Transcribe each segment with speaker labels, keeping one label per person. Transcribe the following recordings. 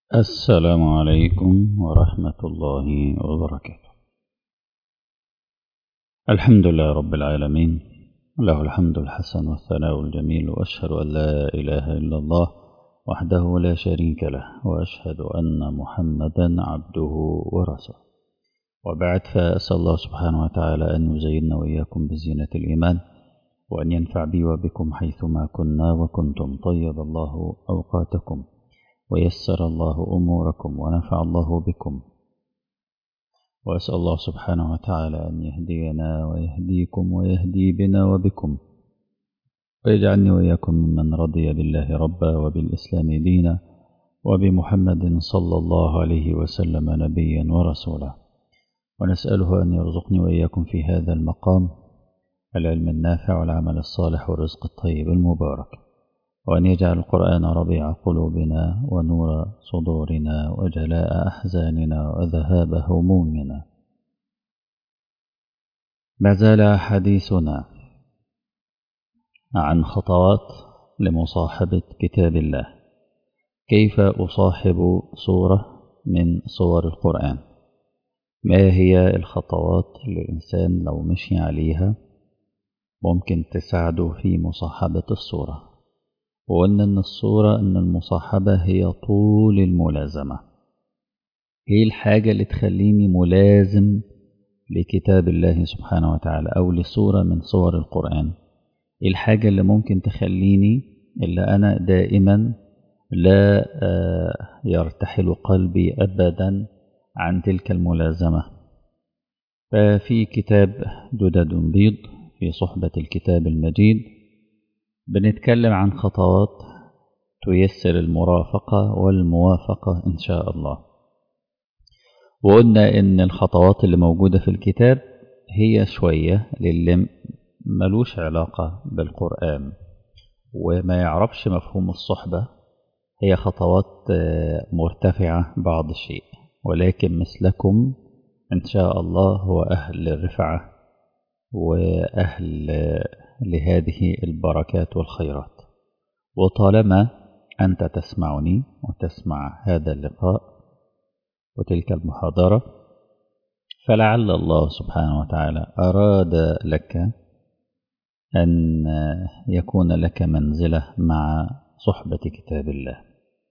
Speaker 1: السلام عليكم ورحمة الله وبركاته الحمد لله رب العالمين له الحمد الحسن والثناء الجميل وأشهد أن لا إله إلا الله وحده لا شريك له وأشهد أن محمدا عبده ورسوله وبعد فأسأل الله سبحانه وتعالى أن يزيننا وإياكم بزينة الإيمان وأن ينفع بي وبكم حيثما كنا وكنتم طيب الله أوقاتكم ويسر الله أموركم ونفع الله بكم وأسأل الله سبحانه وتعالى أن يهدينا ويهديكم ويهدي بنا وبكم ويجعلني وإياكم ممن رضي بالله ربا وبالإسلام دينا وبمحمد صلى الله عليه وسلم نبيا ورسولا ونسأله أن يرزقني وإياكم في هذا المقام العلم النافع والعمل الصالح والرزق الطيب المبارك وأن يجعل القرآن ربيع قلوبنا ونور صدورنا وجلاء أحزاننا وذهاب همومنا ما زال حديثنا عن خطوات لمصاحبة كتاب الله كيف أصاحب صورة من صور القرآن ما هي الخطوات اللي الإنسان لو مشي عليها ممكن تساعده في مصاحبة الصورة وقلنا أن الصورة أن المصاحبة هي طول الملازمة هي الحاجة اللي تخليني ملازم لكتاب الله سبحانه وتعالى أو لصورة من صور القرآن إيه الحاجة اللي ممكن تخليني اللي أنا دائما لا يرتحل قلبي أبدا عن تلك الملازمة ففي كتاب ددد بيض في صحبة الكتاب المجيد بنتكلم عن خطوات تيسر المرافقة والموافقة إن شاء الله وقلنا إن الخطوات اللي موجودة في الكتاب هي شوية للي ملوش علاقة بالقرآن وما يعرفش مفهوم الصحبة هي خطوات مرتفعة بعض الشيء ولكن مثلكم إن شاء الله هو أهل الرفعة وأهل لهذه البركات والخيرات وطالما أنت تسمعني وتسمع هذا اللقاء وتلك المحاضرة فلعل الله سبحانه وتعالى أراد لك أن يكون لك منزلة مع صحبة كتاب الله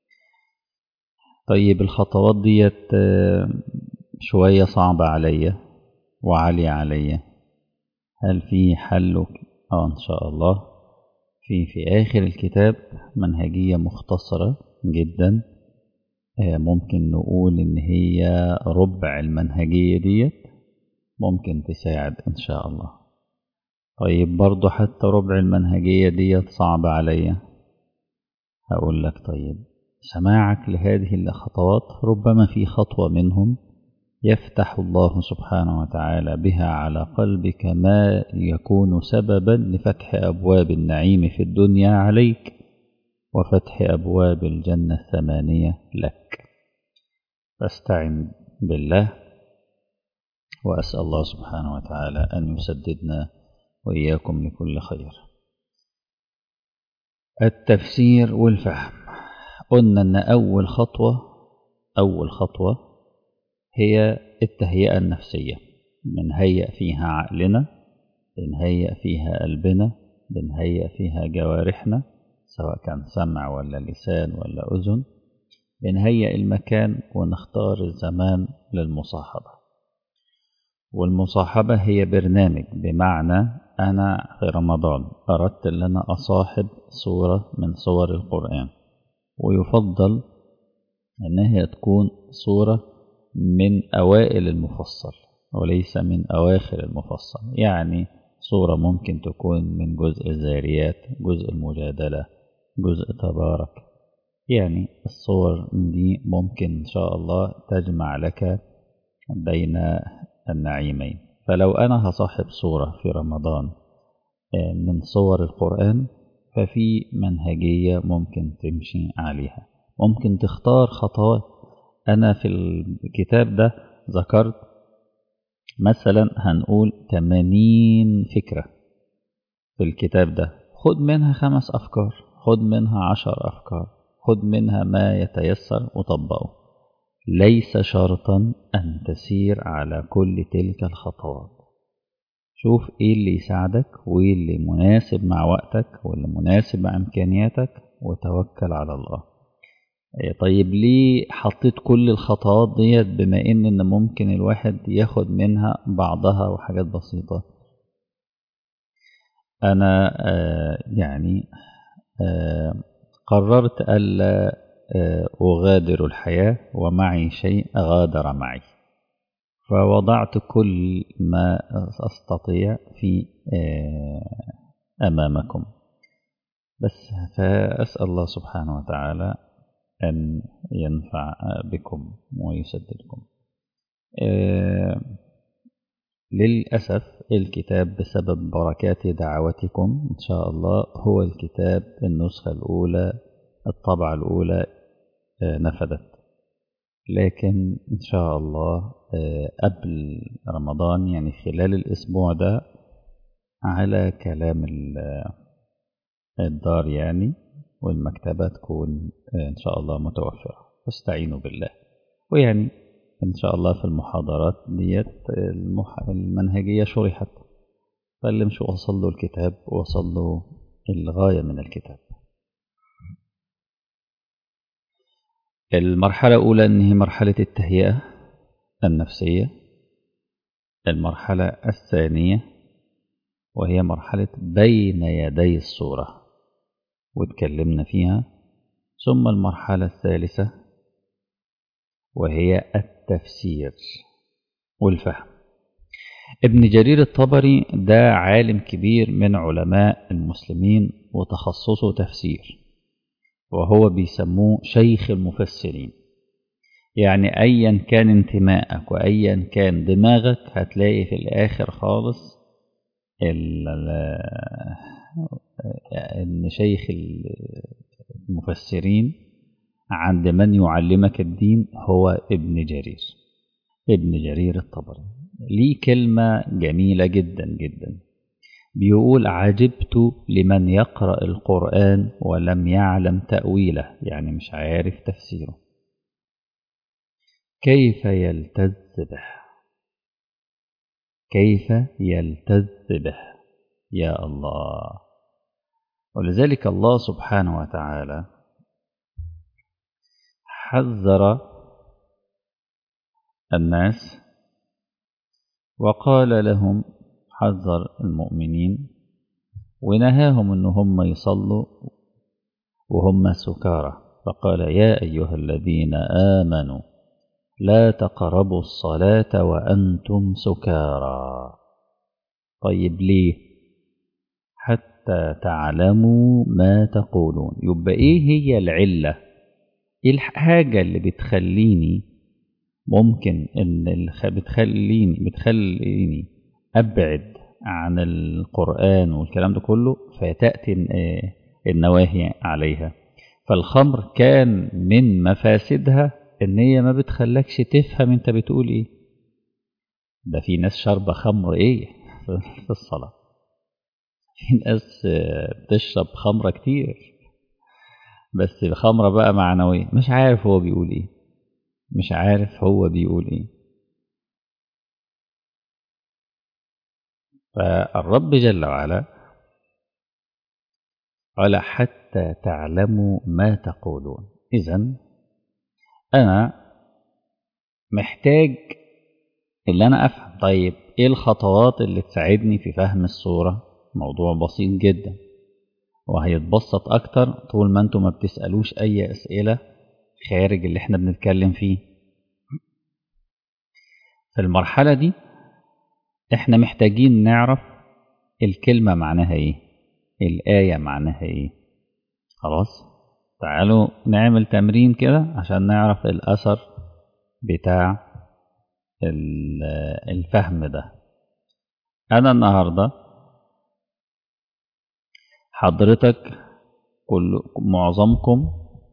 Speaker 1: طيب الخطوات ديت شوية صعبة عليا وعالية عليا هل في حل آه إن شاء الله في في آخر الكتاب منهجية مختصرة جدا ممكن نقول إن هي ربع المنهجية ديت ممكن تساعد إن شاء الله طيب برضو حتى ربع المنهجية ديت صعبة عليا هقول لك طيب سماعك لهذه الخطوات ربما في خطوة منهم يفتح الله سبحانه وتعالى بها على قلبك ما يكون سببا لفتح أبواب النعيم في الدنيا عليك وفتح أبواب الجنة الثمانية لك فاستعن بالله وأسأل الله سبحانه وتعالى أن يسددنا وإياكم لكل خير التفسير والفهم قلنا أن أول خطوة أول خطوة هي التهيئة النفسية بنهيئ فيها عقلنا بنهيئ فيها قلبنا بنهيئ فيها جوارحنا سواء كان سمع ولا لسان ولا أذن بنهيئ المكان ونختار الزمان للمصاحبة والمصاحبة هي برنامج بمعنى أنا في رمضان أردت أن أنا أصاحب صورة من صور القرآن ويفضل أنها تكون صورة من أوائل المفصل وليس من أواخر المفصل يعني صورة ممكن تكون من جزء الزاريات جزء المجادلة جزء تبارك يعني الصور دي ممكن إن شاء الله تجمع لك بين النعيمين فلو أنا هصاحب صورة في رمضان من صور القرآن ففي منهجية ممكن تمشي عليها ممكن تختار خطوات أنا في الكتاب ده ذكرت مثلا هنقول 80 فكرة في الكتاب ده خد منها خمس أفكار خد منها عشر أفكار خد منها ما يتيسر وطبقه ليس شرطا أن تسير على كل تلك الخطوات شوف ايه اللي يساعدك وايه اللي مناسب مع وقتك واللي مناسب مع امكانياتك وتوكل على الله طيب ليه حطيت كل الخطوات ديت بما ان ان ممكن الواحد ياخد منها بعضها وحاجات بسيطة انا آه يعني آه قررت الا آه اغادر الحياة ومعي شيء غادر معي فوضعت كل ما استطيع في امامكم بس فاسال الله سبحانه وتعالى أن ينفع بكم ويسددكم للأسف الكتاب بسبب بركات دعوتكم إن شاء الله هو الكتاب النسخة الأولى الطبعة الأولى نفذت لكن إن شاء الله قبل رمضان يعني خلال الأسبوع ده على كلام الدار يعني والمكتبة تكون إن شاء الله متوفرة واستعينوا بالله ويعني إن شاء الله في المحاضرات ديت المح... المنهجية شرحت فاللي مش وصل له الكتاب وصل له الغاية من الكتاب المرحلة الأولى أن هي مرحلة التهيئة النفسية المرحلة الثانية وهي مرحلة بين يدي الصورة واتكلمنا فيها ثم المرحلة الثالثة وهي التفسير والفهم ابن جرير الطبري ده عالم كبير من علماء المسلمين وتخصصه تفسير وهو بيسموه شيخ المفسرين يعني ايا كان انتمائك وايا كان دماغك هتلاقي في الاخر خالص ان شيخ المفسرين عند من يعلمك الدين هو ابن جرير ابن جرير الطبري ليه كلمة جميلة جدا جدا بيقول عجبت لمن يقرأ القرآن ولم يعلم تأويله يعني مش عارف تفسيره كيف يلتز به كيف يلتز به يا الله ولذلك الله سبحانه وتعالى حذر الناس وقال لهم حذر المؤمنين ونهاهم ان هم يصلوا وهم سكارى فقال يا ايها الذين امنوا لا تقربوا الصلاه وانتم سكارى طيب ليه حتى تعلموا ما تقولون يبقى ايه هي العله ايه الحاجه اللي بتخليني ممكن ان بتخليني بتخليني ابعد عن القران والكلام ده كله فتاتي النواهي عليها فالخمر كان من مفاسدها ان هي ما بتخلكش تفهم انت بتقول ايه ده في ناس شاربه خمر ايه في الصلاه في ناس بتشرب خمره كتير بس خمره بقى معنويه مش عارف هو بيقول ايه مش عارف هو بيقول ايه فالرب جل وعلا قال حتى تعلموا ما تقولون اذا انا محتاج اللي انا افهم طيب ايه الخطوات اللي تساعدني في فهم الصوره موضوع بسيط جدا وهيتبسط اكتر طول ما انتم ما بتسالوش اي اسئله خارج اللي احنا بنتكلم فيه في المرحله دي احنا محتاجين نعرف الكلمه معناها ايه الايه معناها ايه خلاص تعالوا نعمل تمرين كده عشان نعرف الاثر بتاع الفهم ده انا النهارده حضرتك كل معظمكم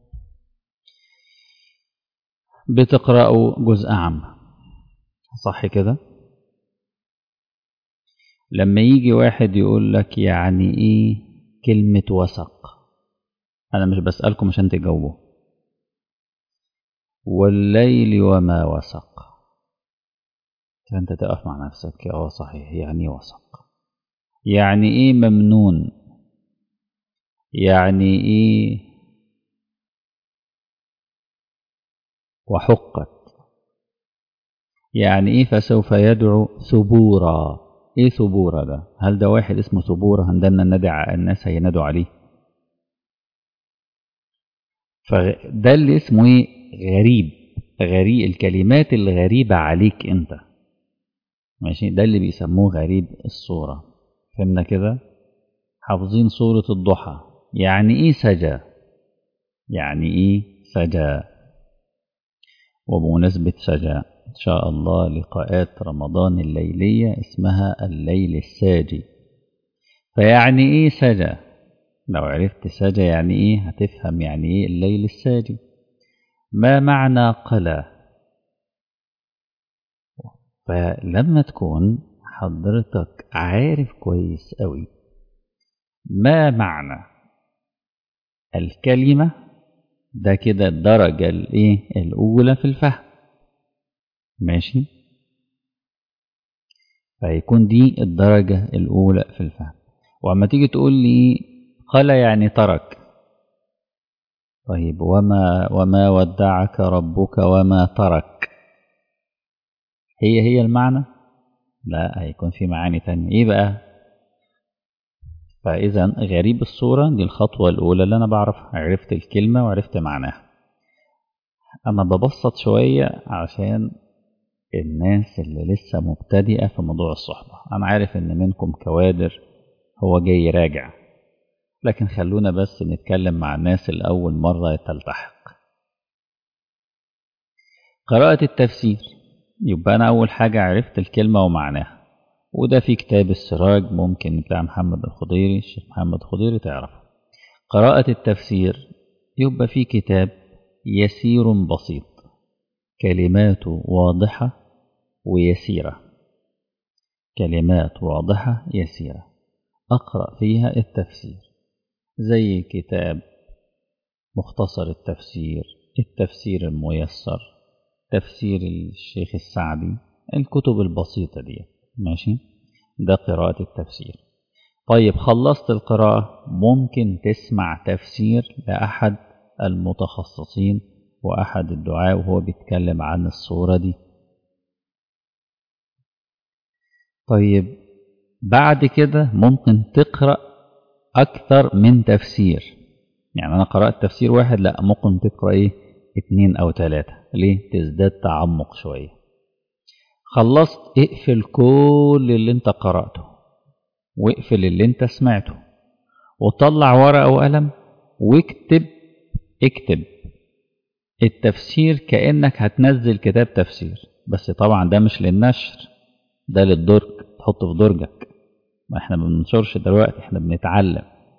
Speaker 1: بتقرأوا جزء عام صح كده لما يجي واحد يقول لك يعني ايه كلمة وثق انا مش بسألكم عشان تجاوبوا والليل وما وسق فأنت تقف مع نفسك اه صحيح يعني وسق يعني ايه ممنون يعني ايه وحقت يعني ايه فسوف يدعو ثبورا ايه ثبورا ده هل ده واحد اسمه ثبورا هندلنا ندع الناس هينادوا عليه فده اللي اسمه ايه غريب غريب الكلمات الغريبة عليك انت ماشي ده اللي بيسموه غريب الصورة فهمنا كده حافظين سورة الضحى يعني ايه سجى يعني ايه سجى وبمناسبة سجى إن شاء الله لقاءات رمضان الليلية اسمها الليل الساجي فيعني إيه سجى لو عرفت سجى يعني إيه هتفهم يعني إيه الليل الساجي ما معنى قلى فلما تكون حضرتك عارف كويس قوي ما معنى الكلمة ده كده الدرجة الايه الأولى في الفهم ماشي فيكون دي الدرجة الأولى في الفهم وأما تيجي تقول لي قال يعني ترك طيب وما وما ودعك ربك وما ترك هي هي المعنى لا هيكون في معاني تانية ايه بقى فإذا غريب الصورة دي الخطوة الأولى اللي أنا بعرفها عرفت الكلمة وعرفت معناها أنا ببسط شوية عشان الناس اللي لسه مبتدئة في موضوع الصحبة أنا عارف إن منكم كوادر هو جاي يراجع لكن خلونا بس نتكلم مع الناس الأول مرة تلتحق قراءة التفسير يبقى أنا أول حاجة عرفت الكلمة ومعناها وده في كتاب السراج ممكن بتاع محمد الخضيري الشيخ محمد الخضيري تعرف قراءة التفسير يبقى في كتاب يسير بسيط كلماته واضحة ويسيرة كلمات واضحة يسيرة أقرأ فيها التفسير زي كتاب مختصر التفسير التفسير الميسر تفسير الشيخ السعدي الكتب البسيطة دي ماشي ده قراءة التفسير طيب خلصت القراءة ممكن تسمع تفسير لأحد المتخصصين وأحد الدعاء وهو بيتكلم عن الصورة دي طيب بعد كده ممكن تقرأ أكثر من تفسير يعني أنا قرأت تفسير واحد لا ممكن تقرأ إيه اتنين أو تلاتة ليه تزداد تعمق شوية خلصت اقفل كل اللي انت قرأته واقفل اللي انت سمعته وطلع ورقة وقلم واكتب اكتب التفسير كأنك هتنزل كتاب تفسير بس طبعا ده مش للنشر ده للدرج تحطه في درجك ما احنا ما بننشرش دلوقتي احنا بنتعلم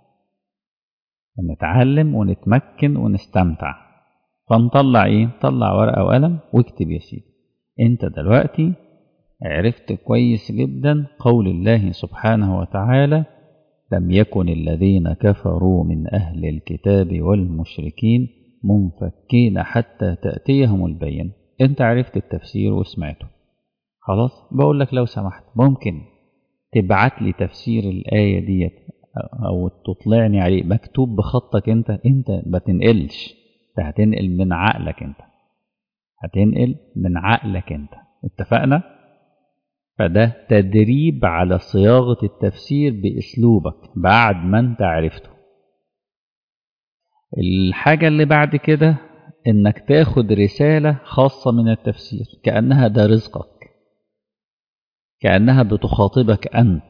Speaker 1: بنتعلم ونتمكن ونستمتع فنطلع ايه طلع ورقة وقلم واكتب يا سيدي انت دلوقتي عرفت كويس جدا قول الله سبحانه وتعالى لم يكن الذين كفروا من أهل الكتاب والمشركين منفكين حتى تأتيهم البين انت عرفت التفسير وسمعته خلاص بقول لك لو سمحت ممكن تبعت لي تفسير الآية ديت أو تطلعني عليه مكتوب بخطك انت انت ما تنقلش ده هتنقل من عقلك انت هتنقل من عقلك انت اتفقنا فده تدريب على صياغة التفسير بأسلوبك بعد ما انت عرفته الحاجة اللي بعد كده انك تاخد رسالة خاصة من التفسير كأنها ده رزقك كأنها بتخاطبك أنت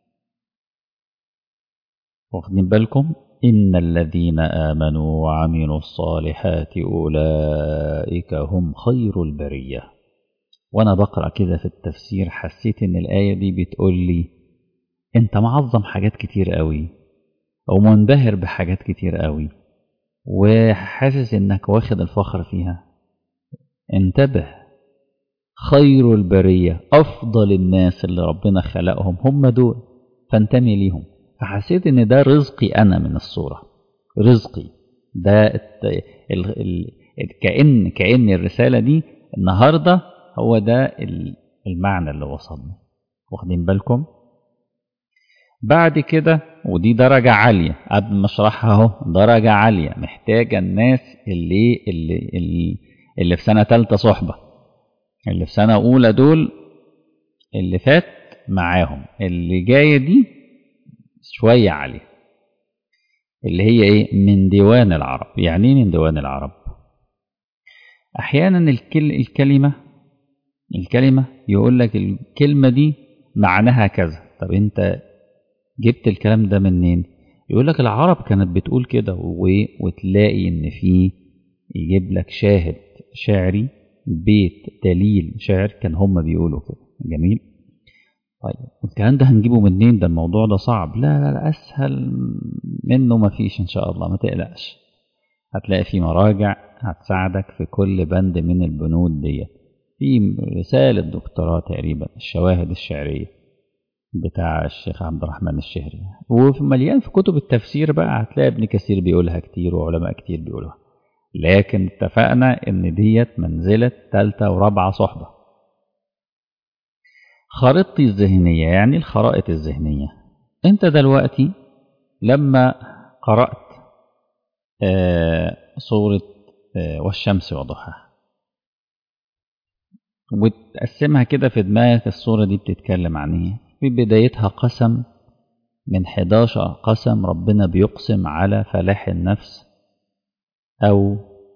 Speaker 1: واخدين بالكم إن الذين آمنوا وعملوا الصالحات أولئك هم خير البرية وأنا بقرأ كده في التفسير حسيت إن الآية دي بتقول لي أنت معظم حاجات كتير قوي أو منبهر بحاجات كتير قوي وحاسس إنك واخد الفخر فيها انتبه خير البرية أفضل الناس اللي ربنا خلقهم هم دول فانتمي ليهم فحسيت ان ده رزقي انا من الصورة رزقي ده كأن كأن الرسالة دي النهاردة هو ده المعنى اللي وصلنا واخدين بالكم بعد كده ودي درجة عالية قبل ما اشرحها اهو درجة عالية محتاجة الناس اللي اللي اللي, اللي في سنة تالتة صحبة اللي في سنة أولى دول اللي فات معاهم اللي جاية دي شوية عالية اللي هي ايه من ديوان العرب يعني ايه من ديوان العرب احيانا الكل الكلمة الكلمة يقول لك الكلمة دي معناها كذا طب انت جبت الكلام ده منين يقول لك العرب كانت بتقول كده وتلاقي ان في يجيب لك شاهد شعري بيت دليل شعر كان هم بيقولوا كده جميل طيب والكلام ده هنجيبه منين ده الموضوع ده صعب لا لا, لا اسهل منه ما فيش ان شاء الله ما تقلقش هتلاقي في مراجع هتساعدك في كل بند من البنود ديت في رسالة دكتوراه تقريبا الشواهد الشعرية بتاع الشيخ عبد الرحمن الشهري وفي مليان في كتب التفسير بقى هتلاقي ابن كثير بيقولها كتير وعلماء كتير بيقولوها لكن اتفقنا ان ديت منزلة تالتة ورابعة صحبة خريطتي الذهنية يعني الخرائط الذهنية انت دلوقتي لما قرأت آه صورة آه والشمس وضحاها وتقسمها كده في دماغك الصورة دي بتتكلم عن ايه في بدايتها قسم من 11 قسم ربنا بيقسم على فلاح النفس أو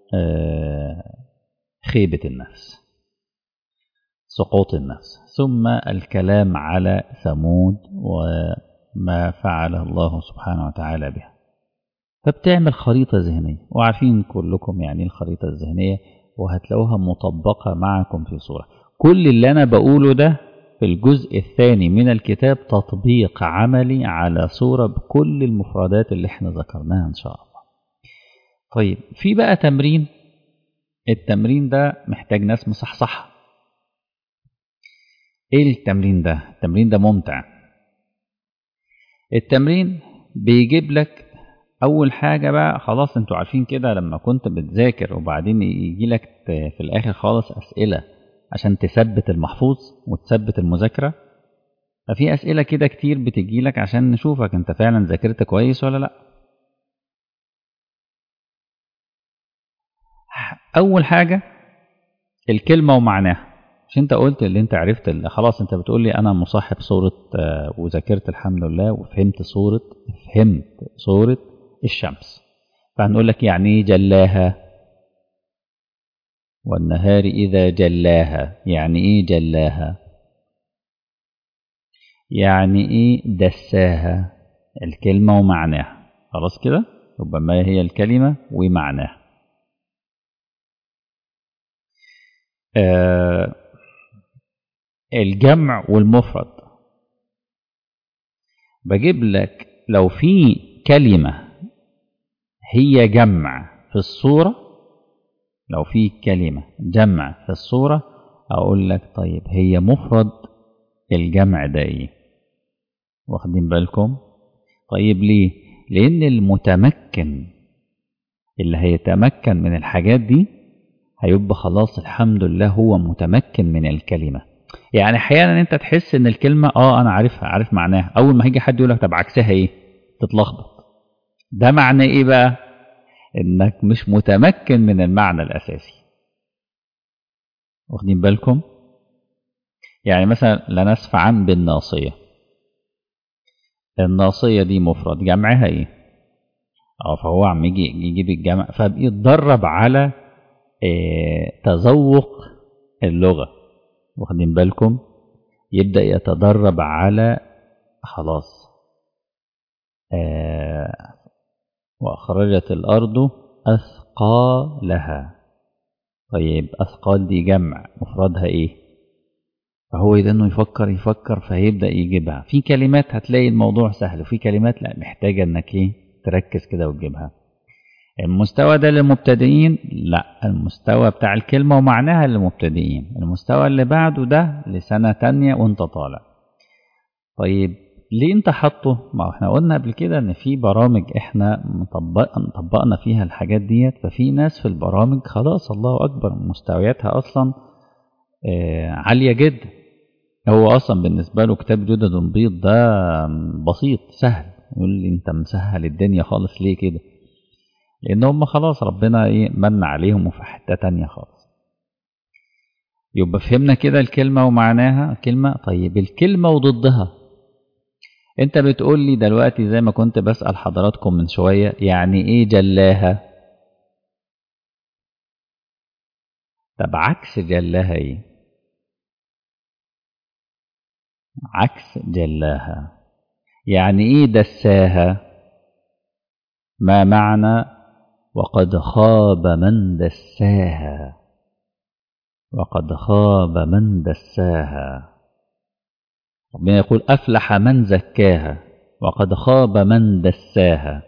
Speaker 1: خيبة النفس سقوط النفس ثم الكلام على ثمود وما فعله الله سبحانه وتعالى بها فبتعمل خريطة ذهنية وعارفين كلكم يعني الخريطة الذهنية وهتلاقوها مطبقة معكم في صورة كل اللي أنا بقوله ده في الجزء الثاني من الكتاب تطبيق عملي على صورة بكل المفردات اللي احنا ذكرناها إن شاء الله طيب في بقى تمرين التمرين ده محتاج ناس مصحصحة ايه التمرين ده التمرين ده ممتع التمرين بيجيب لك اول حاجة بقى خلاص انتوا عارفين كده لما كنت بتذاكر وبعدين يجي لك في الاخر خالص اسئلة عشان تثبت المحفوظ وتثبت المذاكرة ففي أسئلة كده كتير بتجي لك عشان نشوفك أنت فعلا ذاكرت كويس ولا لأ أول حاجة الكلمة ومعناها مش أنت قلت اللي أنت عرفت اللي خلاص أنت بتقول لي أنا مصاحب صورة وذاكرت الحمد لله وفهمت صورة فهمت صورة الشمس فهنقول لك يعني إيه جلاها والنهار إذا جلاها يعني إيه جلاها يعني إيه دساها الكلمة ومعناها خلاص كده يبقى ما هي الكلمة ومعناها آه الجمع والمفرد بجيب لك لو في كلمة هي جمع في الصورة لو في كلمة جمع في الصورة أقول لك طيب هي مفرد الجمع ده إيه واخدين بالكم طيب ليه لأن المتمكن اللي هيتمكن من الحاجات دي هيبقى خلاص الحمد لله هو متمكن من الكلمة يعني احيانا انت تحس ان الكلمة اه انا عارفها عارف معناها اول ما هيجي حد يقول لك طب عكسها ايه تتلخبط ده معنى ايه بقى انك مش متمكن من المعنى الاساسي واخدين بالكم يعني مثلا لا نسف عن بالناصية الناصية دي مفرد جمعها ايه اه فهو عم يجي يجيب الجمع فبيتدرب على إيه تذوق اللغة واخدين بالكم يبدأ يتدرب على خلاص آه وأخرجت الأرض أثقالها طيب أثقال دي جمع مفردها إيه فهو إذا إنه يفكر يفكر فهيبدأ يجيبها في كلمات هتلاقي الموضوع سهل وفي كلمات لا محتاجة إنك إيه تركز كده وتجيبها المستوى ده للمبتدئين لا المستوى بتاع الكلمة ومعناها للمبتدئين المستوى اللي بعده ده لسنة تانية وانت طالع طيب ليه انت حاطه ما احنا قلنا قبل كده ان في برامج احنا مطبق طبقنا فيها الحاجات ديت ففي ناس في البرامج خلاص الله اكبر مستوياتها اصلا آه عاليه جدا هو اصلا بالنسبه له كتاب جدد بيض ده بسيط سهل يقول لي انت مسهل الدنيا خالص ليه كده لان هم خلاص ربنا ايه من عليهم وفي حته تانية خالص يبقى فهمنا كده الكلمه ومعناها كلمه طيب الكلمه وضدها انت بتقول لي دلوقتي زي ما كنت بسال حضراتكم من شويه يعني ايه جلاها طب عكس جلاها ايه عكس جلاها يعني ايه دساها ما معنى وقد خاب من دساها وقد خاب من دساها ربنا يقول افلح من زكاها وقد خاب من دساها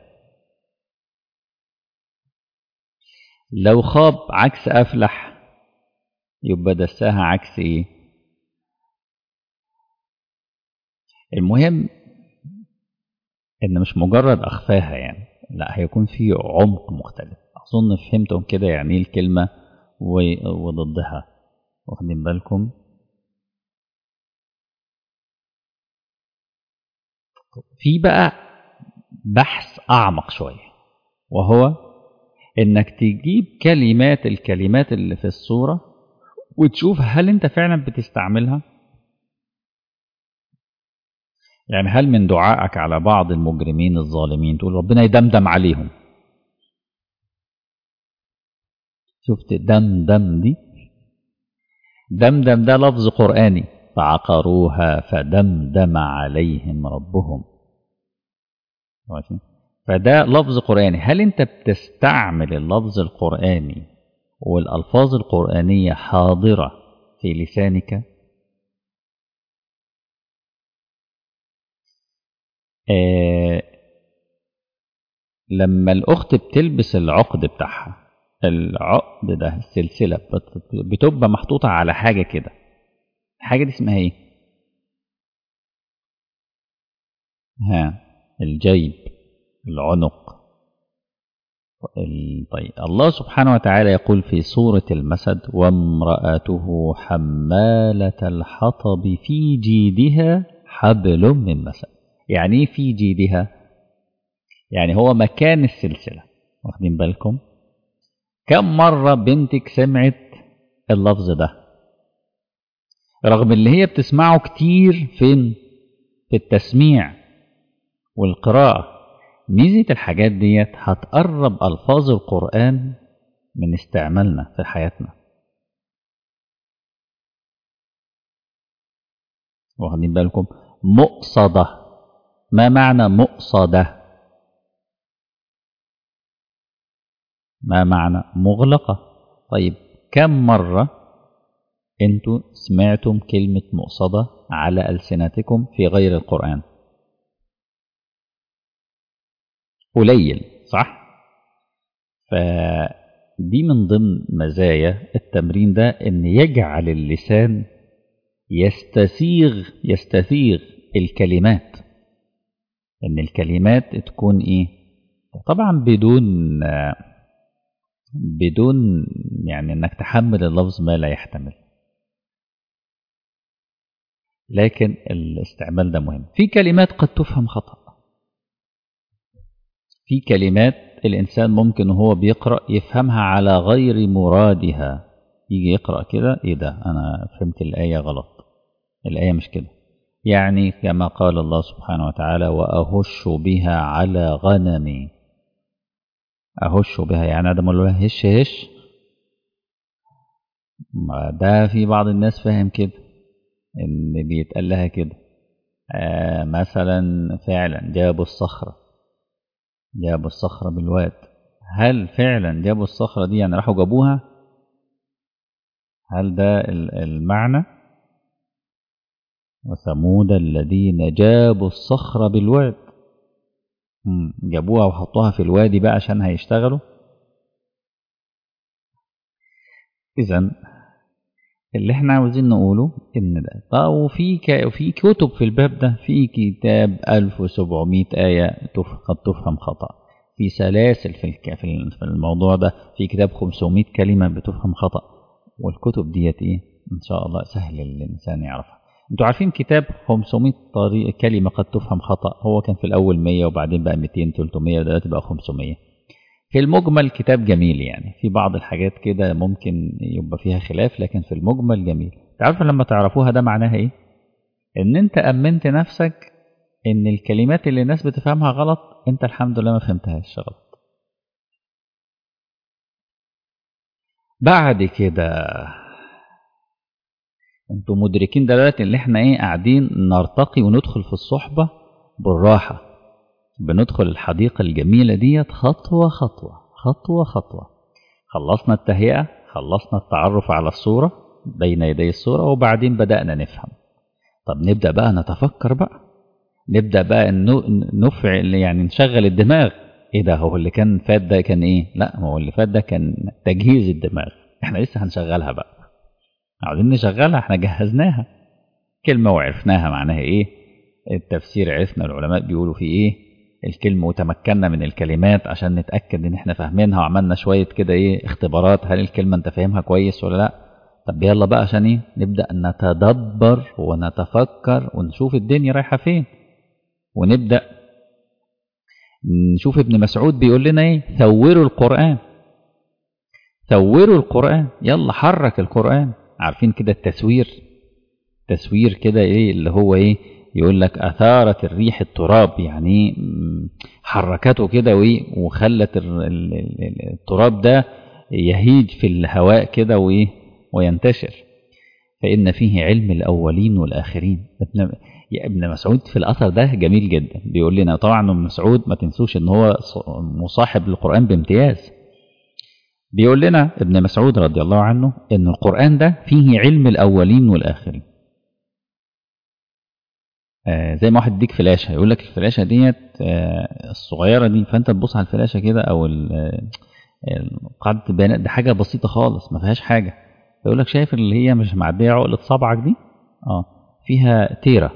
Speaker 1: لو خاب عكس افلح يبقى دساها عكس ايه المهم ان مش مجرد اخفاها يعني لا هيكون في عمق مختلف اظن فهمتم كده يعني ايه الكلمه وضدها واخدين بالكم في بقى بحث اعمق شويه وهو انك تجيب كلمات الكلمات اللي في الصوره وتشوف هل انت فعلا بتستعملها يعني هل من دعائك على بعض المجرمين الظالمين تقول ربنا يدمدم عليهم شفت دمدم دي دمدم ده لفظ قرآني فعقروها فدمدم عليهم ربهم فده لفظ قرآني هل انت بتستعمل اللفظ القرآني والألفاظ القرآنية حاضرة في لسانك آه لما الأخت بتلبس العقد بتاعها العقد ده السلسلة بتبقى محطوطة على حاجة كده الحاجة دي اسمها ايه ها الجيب العنق طيب الله سبحانه وتعالى يقول في سورة المسد وامرأته حمالة الحطب في جيدها حبل من مسد يعني ايه في جيدها يعني هو مكان السلسلة واخدين بالكم كم مرة بنتك سمعت اللفظ ده رغم اللي هي بتسمعه كتير فين في التسميع والقراءة ميزة الحاجات ديت هتقرب ألفاظ القرآن من استعمالنا في حياتنا واخدين بالكم مقصدة ما معنى مقصدة ما معنى مغلقة طيب كم مرة انتوا سمعتم كلمة مقصدة على ألسنتكم في غير القرآن قليل صح فدي من ضمن مزايا التمرين ده ان يجعل اللسان يستسيغ يستسيغ الكلمات ان الكلمات تكون ايه طبعا بدون بدون يعني انك تحمل اللفظ ما لا يحتمل لكن الاستعمال ده مهم في كلمات قد تفهم خطأ في كلمات الإنسان ممكن وهو بيقرأ يفهمها على غير مرادها يجي يقرأ كده إيه ده أنا فهمت الآية غلط الآية مش كده يعني كما قال الله سبحانه وتعالى وأهش بها على غنمي أهش بها يعني ده مقول هش هش ده في بعض الناس فاهم كده إن بيتقال لها كده آه مثلا فعلا جابوا الصخرة جابوا الصخرة بالواد هل فعلا جابوا الصخرة دي يعني راحوا جابوها هل ده المعنى وثمود الذين جابوا الصخرة بالواد جابوها وحطوها في الوادي بقى عشان هيشتغلوا إذا اللي احنا عاوزين نقوله ان ده طب وفي ك... في كتب في الباب ده في كتاب 1700 آية تف... قد تفهم خطأ في سلاسل في الك... في الموضوع ده في كتاب 500 كلمة بتفهم خطأ والكتب ديت ايه ان شاء الله سهل الانسان يعرفها انتوا عارفين كتاب 500 طريقة كلمة قد تفهم خطأ هو كان في الاول 100 وبعدين بقى 200 300 ودلوقتي بقى 500 في المجمل كتاب جميل يعني في بعض الحاجات كده ممكن يبقى فيها خلاف لكن في المجمل جميل تعرف لما تعرفوها ده معناها ايه ان انت امنت نفسك ان الكلمات اللي الناس بتفهمها غلط انت الحمد لله ما فهمتهاش غلط بعد كده انتوا مدركين دلوقتي ان احنا ايه قاعدين نرتقي وندخل في الصحبة بالراحة بندخل الحديقة الجميلة ديت خطوة خطوة خطوة خطوة خلصنا التهيئة خلصنا التعرف على الصورة بين يدي الصورة وبعدين بدأنا نفهم طب نبدأ بقى نتفكر بقى نبدأ بقى نفعل يعني نشغل الدماغ ايه ده هو اللي كان فات ده كان ايه لا هو اللي فات ده كان تجهيز الدماغ احنا لسه هنشغلها بقى عاوزين نشغلها احنا جهزناها كلمة وعرفناها معناها ايه التفسير عرفنا العلماء بيقولوا فيه ايه الكلمة وتمكنا من الكلمات عشان نتأكد ان احنا فاهمينها وعملنا شوية كده ايه اختبارات هل الكلمة انت فاهمها كويس ولا لا طب يلا بقى عشان ايه نبدأ نتدبر ونتفكر ونشوف الدنيا رايحة فين ونبدأ نشوف ابن مسعود بيقول لنا ايه ثوروا القرآن ثوروا القرآن يلا حرك القرآن عارفين كده التسوير تسوير كده ايه اللي هو ايه يقول لك أثارت الريح التراب يعني حركته كده وايه وخلت التراب ده يهيج في الهواء كده وايه وينتشر فإن فيه علم الأولين والآخرين ابن ابن مسعود في الأثر ده جميل جدا بيقول لنا طبعا ابن مسعود ما تنسوش ان هو مصاحب للقرآن بامتياز بيقول لنا ابن مسعود رضي الله عنه ان القرآن ده فيه علم الأولين والآخرين آه زي ما واحد يديك فلاشة يقول لك الفلاشة ديت آه الصغيرة دي فانت تبص على الفلاشة كده او قاعدة البيانات دي حاجة بسيطة خالص ما فيهاش حاجة يقول لك شايف اللي هي مش معدية عقلة صبعك دي اه فيها تيرا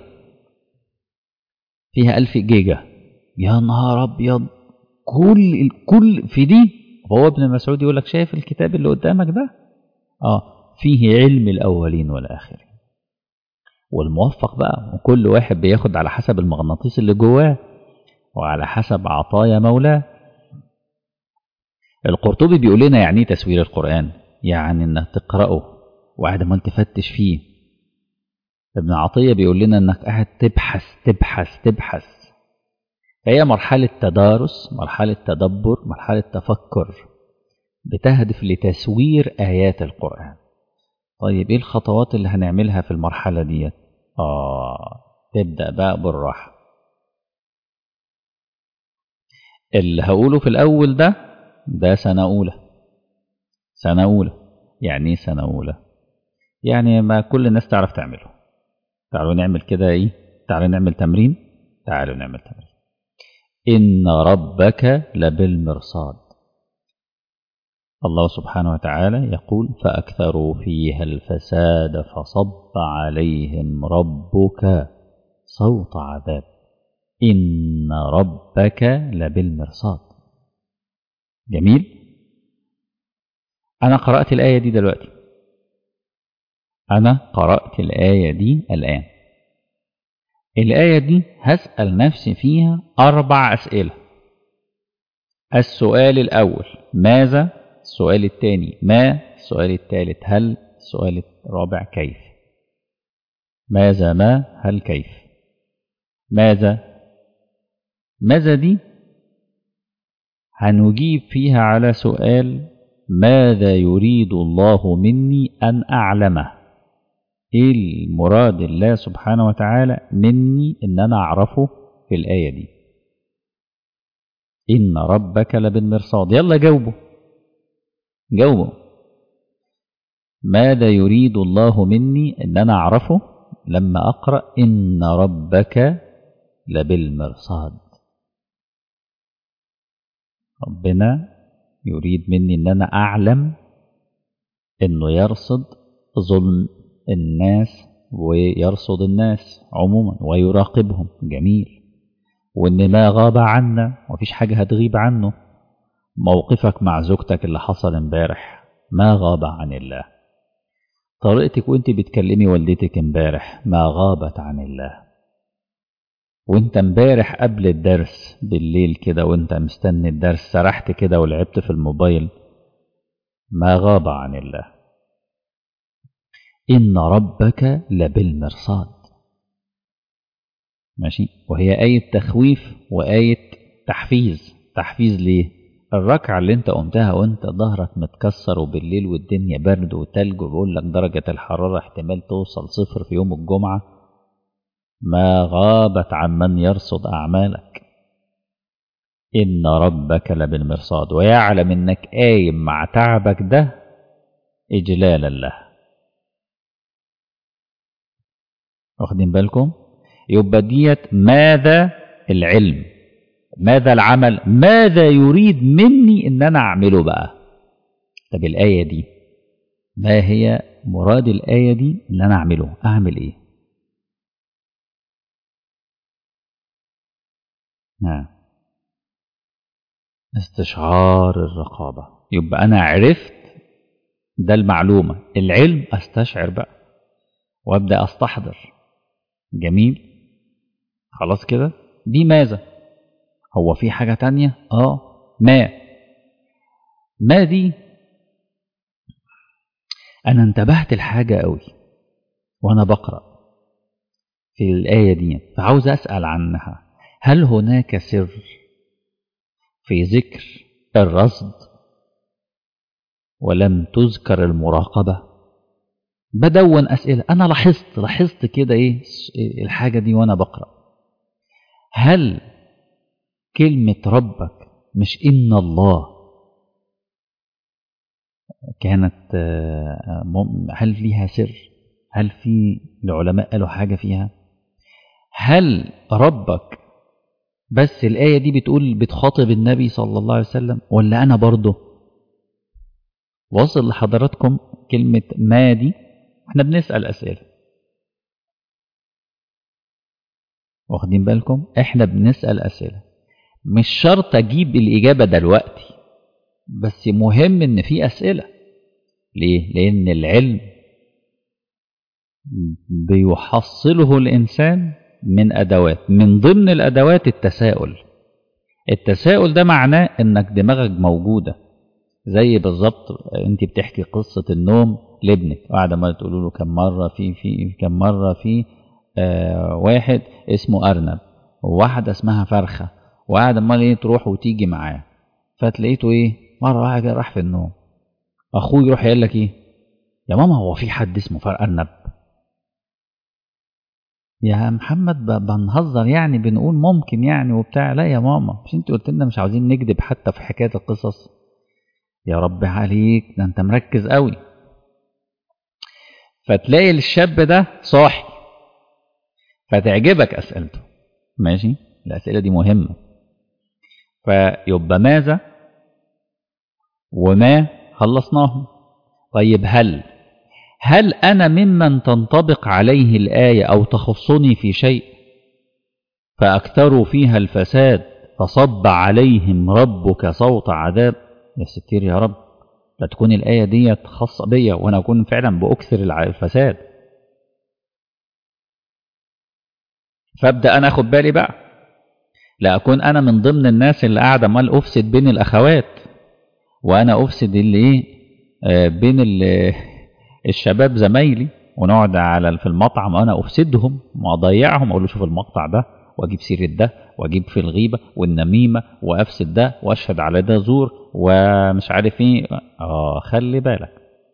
Speaker 1: فيها ألف جيجا يا نهار أبيض كل كل في دي هو ابن مسعود يقول لك شايف الكتاب اللي قدامك ده اه فيه علم الأولين والآخرين والموفق بقى وكل واحد بياخد على حسب المغناطيس اللي جواه وعلى حسب عطايا مولاه القرطبي بيقول لنا يعني ايه تسوير القرآن يعني انك تقرأه وقاعد ما تفتش فيه ابن عطية بيقول لنا انك قاعد تبحث تبحث تبحث فهي مرحلة تدارس مرحلة تدبر مرحلة تفكر بتهدف لتسوير آيات القرآن طيب ايه الخطوات اللي هنعملها في المرحلة ديت آه تبدأ بقى بالراحة اللي هقوله في الأول ده ده سنة أولى سنة أولى يعني ايه سنة أولى يعني ما كل الناس تعرف تعمله تعالوا نعمل كده ايه تعالوا نعمل تمرين تعالوا نعمل تمرين إن ربك لبالمرصاد الله سبحانه وتعالى يقول فأكثروا فيها الفساد فصب عليهم ربك صوت عذاب إن ربك لبالمرصاد جميل أنا قرأت الآية دي دلوقتي أنا قرأت الآية دي الآن الآية دي هسأل نفسي فيها أربع أسئلة السؤال الأول ماذا السؤال الثاني ما السؤال الثالث هل السؤال الرابع كيف ماذا ما هل كيف ماذا ماذا دي هنجيب فيها على سؤال ماذا يريد الله مني أن أعلمه إيه المراد الله سبحانه وتعالى مني إن أنا أعرفه في الآية دي إن ربك لبالمرصاد يلا جاوبوا جاوبوا ماذا يريد الله مني إن أنا أعرفه لما أقرأ إن ربك لبالمرصاد ربنا يريد مني إن أنا أعلم إنه يرصد ظلم الناس ويرصد الناس عموما ويراقبهم جميل وإن ما غاب عنا ومفيش حاجة هتغيب عنه موقفك مع زوجتك اللي حصل امبارح ما غاب عن الله طريقتك وانت بتكلمي والدتك امبارح ما غابت عن الله وانت امبارح قبل الدرس بالليل كده وانت مستني الدرس سرحت كده ولعبت في الموبايل ما غاب عن الله إن ربك لبالمرصاد ماشي وهي آية تخويف وآية تحفيز تحفيز ليه الركعة اللي انت قمتها وانت ظهرك متكسر وبالليل والدنيا برد وتلج وبيقول لك درجة الحرارة احتمال توصل صفر في يوم الجمعة ما غابت عن من يرصد أعمالك إن ربك لبالمرصاد ويعلم إنك قايم مع تعبك ده إجلالا له واخدين بالكم يبقى ديت ماذا العلم ماذا العمل ماذا يريد مني ان انا اعمله بقى طب الايه دي ما هي مراد الايه دي ان انا اعمله اعمل ايه نعم استشعار الرقابه يبقى انا عرفت ده المعلومه العلم استشعر بقى وابدا استحضر جميل خلاص كده دي ماذا هو في حاجة تانية اه ما ما دي انا انتبهت لحاجة قوي وانا بقرأ في الآية دي فعاوز أسأل عنها هل هناك سر في ذكر الرصد ولم تذكر المراقبة بدون أسئلة أنا لاحظت لاحظت كده إيه الحاجة دي وأنا بقرأ هل كلمة ربك مش إن الله كانت هل فيها سر هل في العلماء قالوا حاجة فيها هل ربك بس الآية دي بتقول بتخاطب النبي صلى الله عليه وسلم ولا أنا برضه وصل لحضراتكم كلمة ما دي احنا بنسأل أسئلة واخدين بالكم احنا بنسأل أسئلة مش شرط أجيب الإجابة دلوقتي بس مهم إن في أسئلة ليه؟ لأن العلم بيحصله الإنسان من أدوات من ضمن الأدوات التساؤل التساؤل ده معناه إنك دماغك موجودة زي بالظبط أنت بتحكي قصة النوم لابنك قاعدة ما تقولوا له كم مرة في في كم مرة في آه واحد اسمه أرنب وواحدة اسمها فرخة وقاعد امال ايه تروح وتيجي معاه فتلاقيته ايه مره واحده راح في النوم اخوه يروح يقول لك ايه يا ماما هو في حد اسمه فرق ارنب يا محمد بنهزر يعني بنقول ممكن يعني وبتاع لا يا ماما مش انت قلت لنا مش عاوزين نكذب حتى في حكايه القصص يا رب عليك ده انت مركز قوي فتلاقي الشاب ده صاحي فتعجبك اسئلته ماشي الاسئله دي مهمه فيبقى ماذا وما خلصناهم طيب هل هل أنا ممن تنطبق عليه الآية أو تخصني في شيء فأكثروا فيها الفساد فصب عليهم ربك صوت عذاب يا ستير يا رب لا تكون الآية دي خاصة بيا وأنا أكون فعلا بأكثر الفساد فأبدأ أنا أخد بالي بقى لا أكون أنا من ضمن الناس اللي قاعدة مال أفسد بين الأخوات وأنا أفسد اللي إيه آه بين الشباب زمايلي ونقعد على في المطعم أنا أفسدهم وأضيعهم أقول له شوف المقطع ده وأجيب سيرة ده وأجيب في الغيبة والنميمة وأفسد ده وأشهد على ده زور ومش عارف إيه آه خلي بالك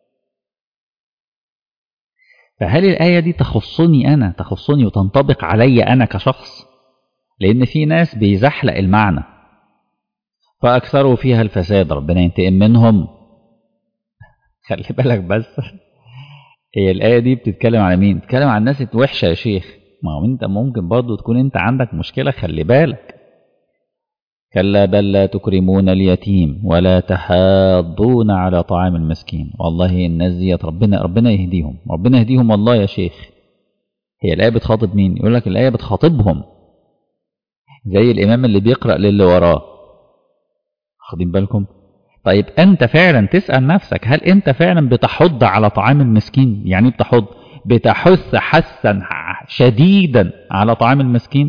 Speaker 1: فهل الآية دي تخصني أنا تخصني وتنطبق علي أنا كشخص لأن في ناس بيزحلق المعنى فأكثروا فيها الفساد ربنا ينتقم منهم خلي بالك بس هي الآية دي بتتكلم على مين؟ بتتكلم عن الناس الوحشة يا شيخ ما هو أنت ممكن برضه تكون أنت عندك مشكلة خلي بالك كلا بل لا تكرمون اليتيم ولا تحاضون على طعام المسكين والله الناس ديت ربنا ربنا يهديهم ربنا يهديهم والله يا شيخ هي الآية بتخاطب مين يقول لك الآية بتخاطبهم زي الإمام اللي بيقرأ للي وراه واخدين بالكم طيب أنت فعلا تسأل نفسك هل أنت فعلا بتحض على طعام المسكين يعني بتحض بتحث حثا شديدا على طعام المسكين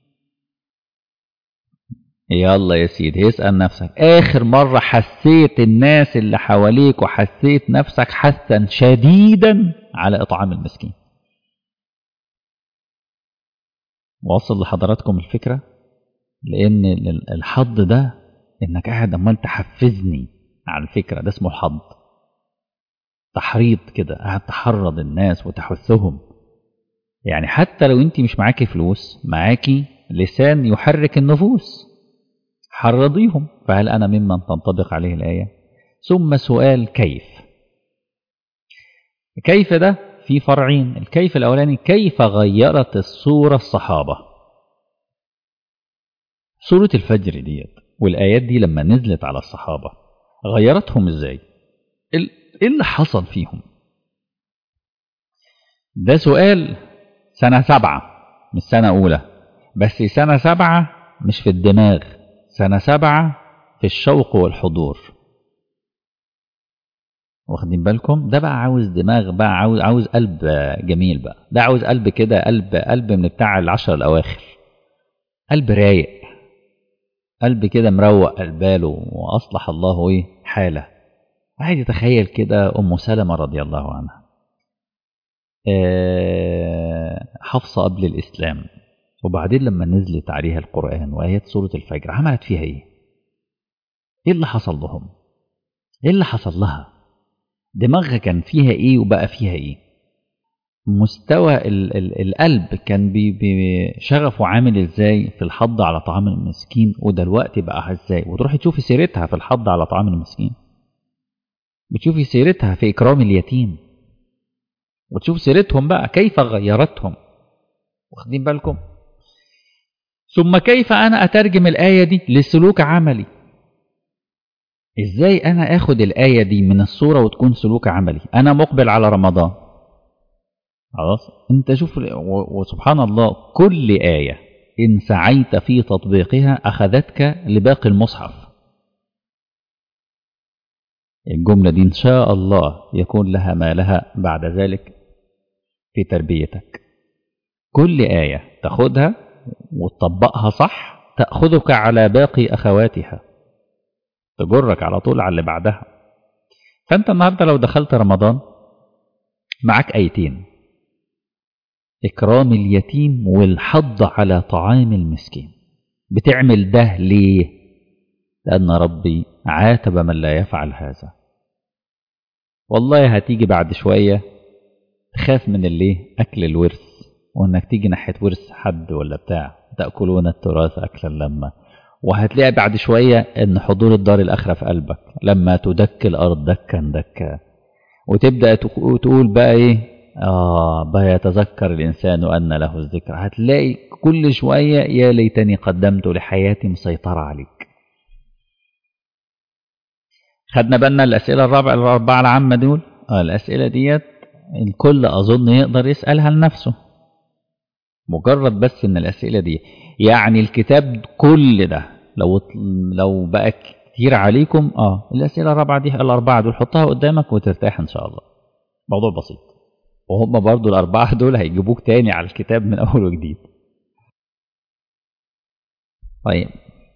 Speaker 1: يلا يا سيدي اسأل نفسك آخر مرة حسيت الناس اللي حواليك وحسيت نفسك حثا شديدا على إطعام المسكين واصل لحضراتكم الفكرة لأن الحض ده إنك قاعد عمال تحفزني على الفكرة ده اسمه حض تحريض كده قاعد تحرض الناس وتحثهم يعني حتى لو انت مش معاكي فلوس معاكي لسان يحرك النفوس حرضيهم فهل أنا ممن تنطبق عليه الآية ثم سؤال كيف كيف ده في فرعين الكيف الأولاني كيف غيرت الصورة الصحابة سورة الفجر ديت والآيات دي لما نزلت على الصحابة غيرتهم ازاي ايه اللي حصل فيهم ده سؤال سنة سبعة مش سنة أولى بس سنة سبعة مش في الدماغ سنة سبعة في الشوق والحضور واخدين بالكم ده بقى عاوز دماغ بقى عاوز عاوز قلب جميل بقى ده عاوز قلب كده قلب قلب من بتاع العشر الأواخر قلب رايق قلب كده مروق باله وأصلح الله إيه حاله واحد يتخيل كده أم سلمة رضي الله عنها حفصة قبل الإسلام وبعدين لما نزلت عليها القرآن وآيات سورة الفجر عملت فيها إيه؟ إيه اللي حصل لهم؟ إيه اللي حصل لها؟ دماغها كان فيها إيه وبقى فيها إيه؟ مستوى ال ال القلب كان بشغفه عامل إزاي في الحض على طعام المسكين ودلوقتي بقى إزاي؟ وتروحي تشوفي سيرتها في الحض على طعام المسكين. بتشوفي سيرتها في إكرام اليتيم وتشوف سيرتهم بقى كيف غيرتهم واخدين بالكم ثم كيف أنا أترجم الآية دي لسلوك عملي إزاي أنا أخد الآية دي من الصورة وتكون سلوك عملي أنا مقبل على رمضان خلاص أنت شوف وسبحان الله كل آية إن سعيت في تطبيقها أخذتك لباقي المصحف الجملة دي إن شاء الله يكون لها ما لها بعد ذلك في تربيتك كل آية تاخدها وتطبقها صح تأخذك على باقي أخواتها تجرك على طول على اللي بعدها فأنت النهاردة لو دخلت رمضان معك آيتين إكرام اليتيم والحض على طعام المسكين بتعمل ده ليه لأن ربي عاتب من لا يفعل هذا والله هتيجي بعد شوية تخاف من اللي أكل الورث وإنك تيجي ناحية ورث حد ولا بتاع تأكلون التراث أكلا لما وهتلاقي بعد شوية إن حضور الدار الآخرة في قلبك لما تدك الأرض دكا دكا وتبدأ تقول بقى إيه آه بقى يتذكر الإنسان أن له الذكر هتلاقي كل شوية يا ليتني قدمت لحياتي مسيطرة عليك خدنا بالنا الأسئلة الرابعة الأربعة العامة دول آه الأسئلة ديت الكل أظن يقدر يسألها لنفسه مجرد بس إن الأسئلة دي يعني الكتاب كل ده لو لو بقى كتير عليكم اه الأسئلة الرابعة دي الأربعة دول حطها قدامك وترتاح إن شاء الله موضوع بسيط وهم برضو الأربعة دول هيجيبوك تاني على الكتاب من أول وجديد طيب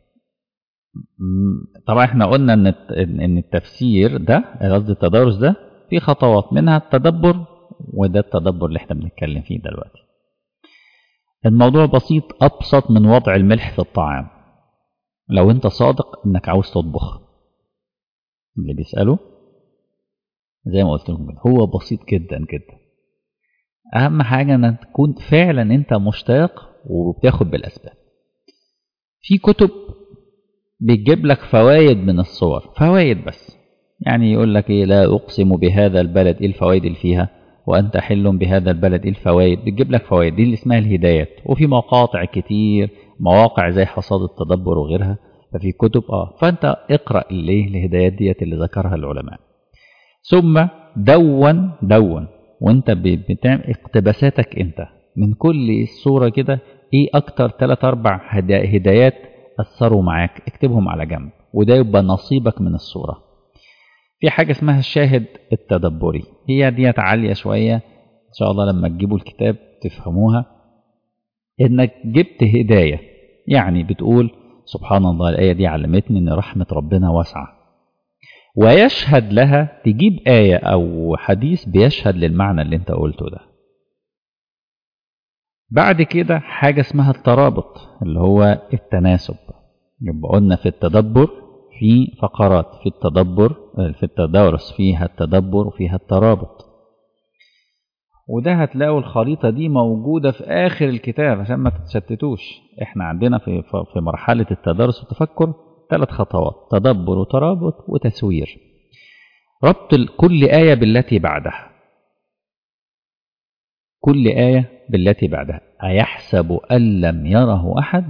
Speaker 1: طبعا احنا قلنا ان ان التفسير ده قصدي التدارس ده في خطوات منها التدبر وده التدبر اللي احنا بنتكلم فيه دلوقتي الموضوع بسيط ابسط من وضع الملح في الطعام لو انت صادق انك عاوز تطبخ اللي بيسأله زي ما قلت لكم هو بسيط جدا جدا اهم حاجة انك تكون فعلا انت مشتاق وبتاخد بالاسباب في كتب بتجيب لك فوائد من الصور فوائد بس يعني يقول لك ايه لا اقسم بهذا البلد ايه الفوائد اللي فيها وانت حل بهذا البلد ايه الفوائد بتجيب لك فوائد دي اللي اسمها الهدايات وفي مقاطع كتير مواقع زي حصاد التدبر وغيرها ففي كتب اه فانت اقرا الايه الهدايات ديت اللي ذكرها العلماء ثم دون دون وانت بتعمل اقتباساتك انت من كل صوره كده ايه اكتر ثلاث اربع هدايات اثروا معاك اكتبهم على جنب وده يبقى نصيبك من الصوره في حاجه اسمها الشاهد التدبري هي ديت عاليه شويه ان شاء الله لما تجيبوا الكتاب تفهموها انك جبت هدايه يعني بتقول سبحان الله الايه دي علمتني ان رحمه ربنا واسعه ويشهد لها تجيب ايه او حديث بيشهد للمعنى اللي انت قلته ده بعد كده حاجة اسمها الترابط اللي هو التناسب يبقى قلنا في التدبر في فقرات في التدبر في التدارس فيها التدبر وفيها الترابط وده هتلاقوا الخريطة دي موجودة في آخر الكتاب عشان ما تتشتتوش احنا عندنا في في مرحلة التدارس والتفكر ثلاث خطوات تدبر وترابط وتسوير ربط كل آية بالتي بعدها كل آية بالتي بعدها أيحسب أن لم يره أحد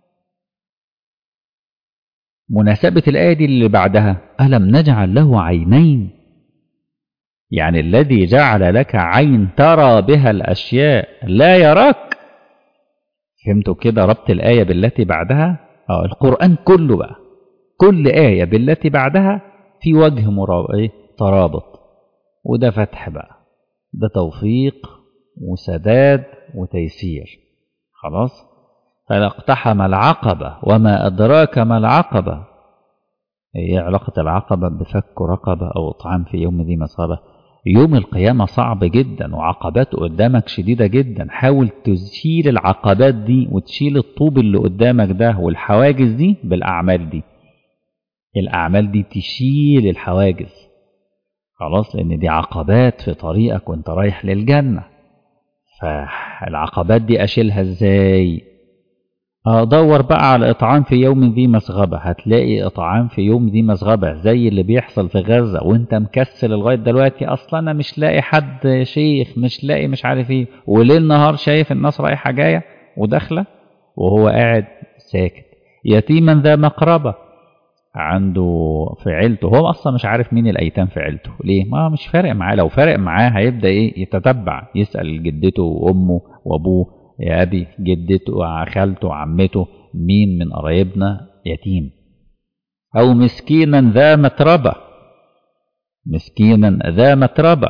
Speaker 1: مناسبة الآية دي اللي بعدها ألم نجعل له عينين يعني الذي جعل لك عين ترى بها الأشياء لا يراك فهمتوا كده ربط الآية بالتي بعدها آه القرآن كله بقى كل آية بالتي بعدها في وجه مرا... ترابط وده فتح بقى ده توفيق وسداد وتيسير خلاص فلاقتحم العقبة وما أدراك ما العقبة هي علاقة العقبة بفك رقبة أو إطعام في يوم ذي مسغبة يوم القيامة صعب جدا وعقبات قدامك شديدة جدا حاول تشيل العقبات دي وتشيل الطوب اللي قدامك ده والحواجز دي بالأعمال دي الأعمال دي تشيل الحواجز خلاص لأن دي عقبات في طريقك وانت رايح للجنة فالعقبات دي أشيلها ازاي ادور بقى على اطعام في يوم ذي مسغبة هتلاقي اطعام في يوم ذي مسغبة زي اللي بيحصل في غزة وانت مكسل لغاية دلوقتي اصلا انا مش لاقي حد شيخ مش لاقي مش عارف ايه وليل نهار شايف الناس رايحة جاية وداخلة وهو قاعد ساكت يتيما ذا مقربة عنده في عيلته هو اصلا مش عارف مين الايتام في عيلته ليه ما مش فارق معاه لو فارق معاه هيبدا ايه يتتبع يسال جدته وامه وابوه يا ابي جدته خالته عمته مين من قرايبنا يتيم او مسكينا ذا متربه مسكينا ذا متربه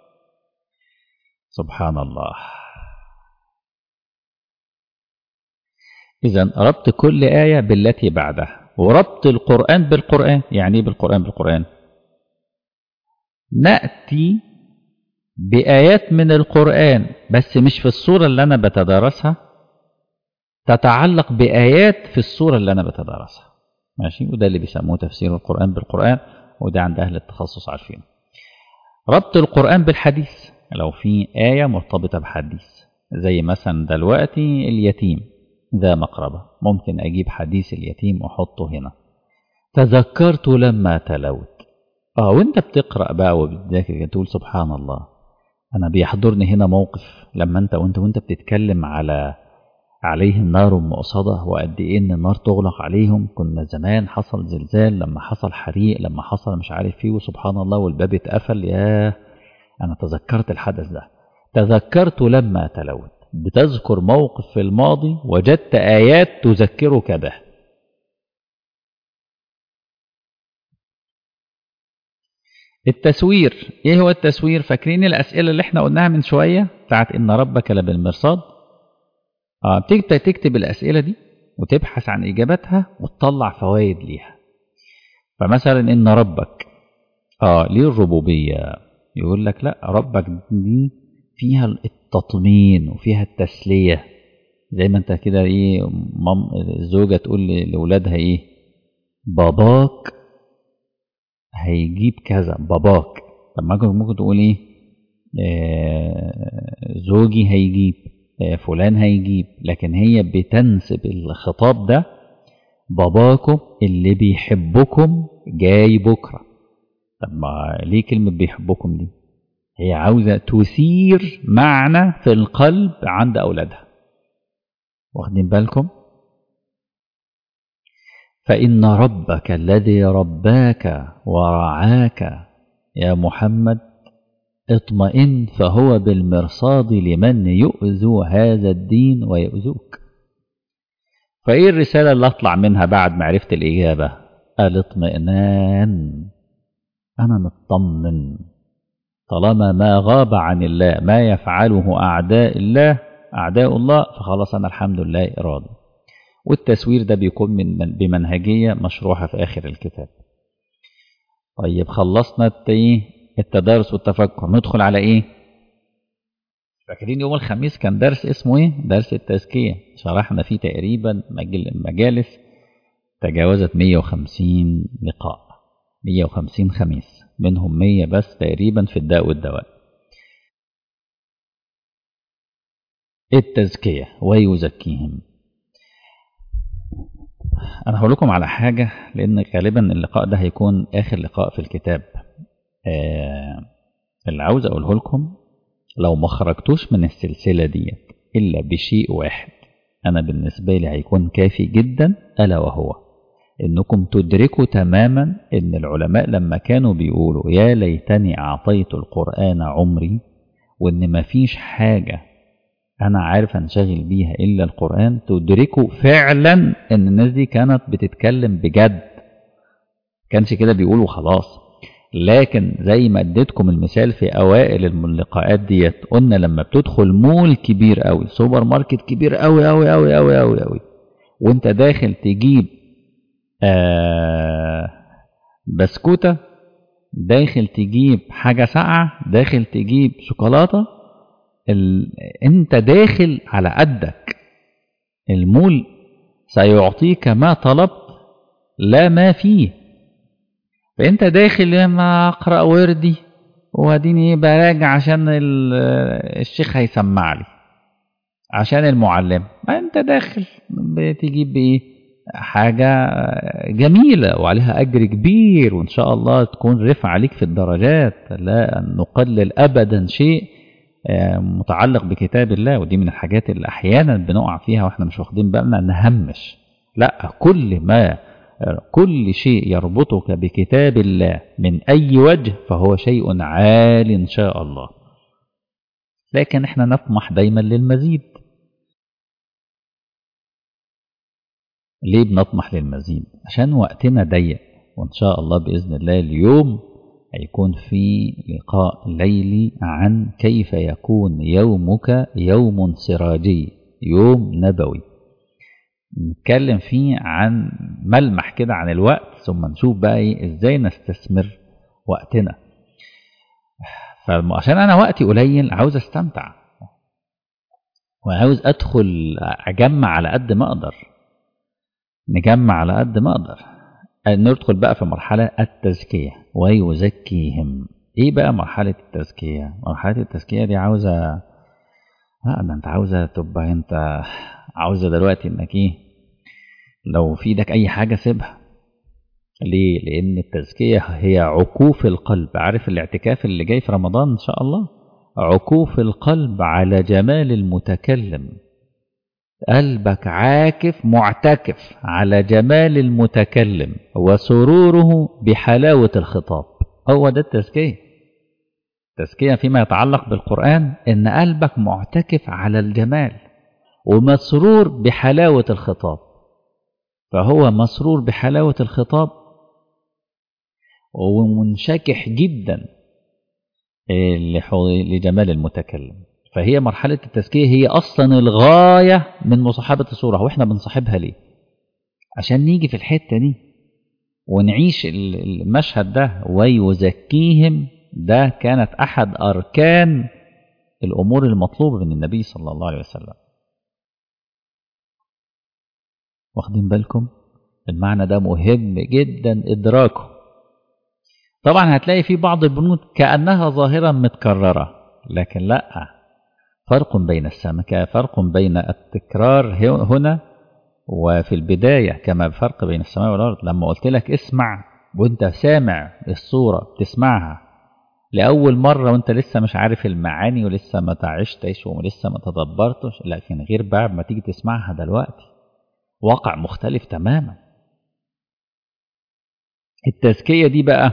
Speaker 1: سبحان الله اذا ربط كل ايه بالتي بعدها وربط القرآن بالقرآن يعني ايه بالقرآن بالقرآن نأتي بآيات من القرآن بس مش في الصورة اللي أنا بتدارسها تتعلق بآيات في الصورة اللي أنا بتدارسها ماشي وده اللي بيسموه تفسير القرآن بالقرآن وده عند أهل التخصص عارفين ربط القرآن بالحديث لو في آية مرتبطة بحديث زي مثلا دلوقتي اليتيم ذا مقربة ممكن أجيب حديث اليتيم وأحطه هنا تذكرت لما تلوت آه وأنت بتقرأ بقى وبتذاكر تقول سبحان الله أنا بيحضرني هنا موقف لما أنت وأنت وأنت بتتكلم على عليهم نار مؤصدة وقد إيه إن النار تغلق عليهم كنا زمان حصل زلزال لما حصل حريق لما حصل مش عارف فيه وسبحان الله والباب اتقفل ياه أنا تذكرت الحدث ده تذكرت لما تلوت بتذكر موقف في الماضي وجدت آيات تذكرك به التسوير ايه هو التسوير فاكرين الاسئله اللي احنا قلناها من شويه بتاعت ان ربك لبالمرصاد اه بتكتب تكتب الاسئله دي وتبحث عن اجاباتها وتطلع فوائد ليها فمثلا ان ربك اه ليه الربوبيه يقول لك لا ربك دي فيها التطمين وفيها التسليه زي ما انت كده ايه مام الزوجه تقول لاولادها ايه باباك هيجيب كذا باباك طب ممكن تقول ايه آه زوجي هيجيب آه فلان هيجيب لكن هي بتنسب الخطاب ده باباكم اللي بيحبكم جاي بكره طب ما ليه كلمه بيحبكم دي هي عاوزه تثير معنى في القلب عند اولادها واخدين بالكم فإن ربك الذي رباك ورعاك يا محمد اطمئن فهو بالمرصاد لمن يؤذو هذا الدين ويؤذوك فإيه الرسالة اللي أطلع منها بعد معرفة الإجابة الاطمئنان أنا مطمن طالما ما غاب عن الله ما يفعله أعداء الله أعداء الله فخلاص أنا الحمد لله راضي والتسوير ده بيكون من بمنهجية مشروحة في آخر الكتاب طيب خلصنا التدارس والتفكر ندخل على إيه فاكرين يوم الخميس كان درس اسمه إيه درس التزكية شرحنا فيه تقريبا مجالس تجاوزت 150 لقاء 150 خميس منهم 100 بس تقريبا في الداء والدواء التزكية ويزكيهم أنا هقول لكم على حاجة لأن غالبا اللقاء ده هيكون آخر لقاء في الكتاب آه اللي عاوز أقوله لكم لو ما خرجتوش من السلسلة ديت إلا بشيء واحد أنا بالنسبة لي هيكون كافي جدا ألا وهو إنكم تدركوا تماما إن العلماء لما كانوا بيقولوا يا ليتني أعطيت القرآن عمري وإن مفيش حاجة أنا عارف أنشغل بيها إلا القرآن تدركوا فعلا إن الناس دي كانت بتتكلم بجد كانش كده بيقولوا خلاص لكن زي ما اديتكم المثال في أوائل اللقاءات ديت قلنا لما بتدخل مول كبير قوي سوبر ماركت كبير قوي قوي قوي قوي قوي قوي وانت داخل تجيب آه بسكوتة داخل تجيب حاجة ساقعة داخل تجيب شوكولاتة ال... انت داخل على قدك المول سيعطيك ما طلبت لا ما فيه فانت داخل ما اقرا وردي واديني براجع عشان الشيخ هيسمع لي عشان المعلم ما انت داخل بتجيب ايه حاجة جميلة وعليها أجر كبير وإن شاء الله تكون رفع عليك في الدرجات لا نقلل أبدا شيء متعلق بكتاب الله ودي من الحاجات اللي أحيانا بنقع فيها وإحنا مش واخدين بالنا نهمش لا كل ما كل شيء يربطك بكتاب الله من أي وجه فهو شيء عال إن شاء الله لكن احنا نطمح دايما للمزيد ليه بنطمح للمزيد عشان وقتنا ضيق وإن شاء الله بإذن الله اليوم هيكون في لقاء ليلي عن كيف يكون يومك يوم سراجي يوم نبوي نتكلم فيه عن ملمح كده عن الوقت ثم نشوف بقى ايه ازاي نستثمر وقتنا فعشان انا وقتي قليل عاوز استمتع وعاوز ادخل اجمع على قد ما اقدر نجمع على قد ما اقدر ندخل بقى في مرحلة التزكية ويزكيهم ايه بقى مرحلة التزكية مرحلة التزكية دي عاوزة لا ده انت عاوزة تبقى انت عاوزة دلوقتي انك ايه لو في ايدك اي حاجة سيبها ليه لان التزكية هي عكوف القلب عارف الاعتكاف اللي جاي في رمضان ان شاء الله عكوف القلب على جمال المتكلم قلبك عاكف معتكف على جمال المتكلم وسروره بحلاوة الخطاب هو ده التزكية التزكية فيما يتعلق بالقرآن إن قلبك معتكف على الجمال ومسرور بحلاوة الخطاب فهو مسرور بحلاوة الخطاب ومنشكح جدا لجمال المتكلم فهي مرحلة التزكية هي أصلا الغاية من مصاحبة الصورة وإحنا بنصاحبها ليه عشان نيجي في الحتة دي ونعيش المشهد ده ويزكيهم ده كانت أحد أركان الأمور المطلوبة من النبي صلى الله عليه وسلم واخدين بالكم المعنى ده مهم جدا إدراكه طبعا هتلاقي في بعض البنود كأنها ظاهرة متكررة لكن لا فرق بين السمكة فرق بين التكرار هنا وفي البداية كما فرق بين السماء والأرض لما قلت لك اسمع وانت سامع الصورة تسمعها لأول مرة وانت لسه مش عارف المعاني ولسه ما تعشتش ولسه ما تدبرتش لكن غير بعد ما تيجي تسمعها دلوقتي واقع مختلف تماما التزكية دي بقى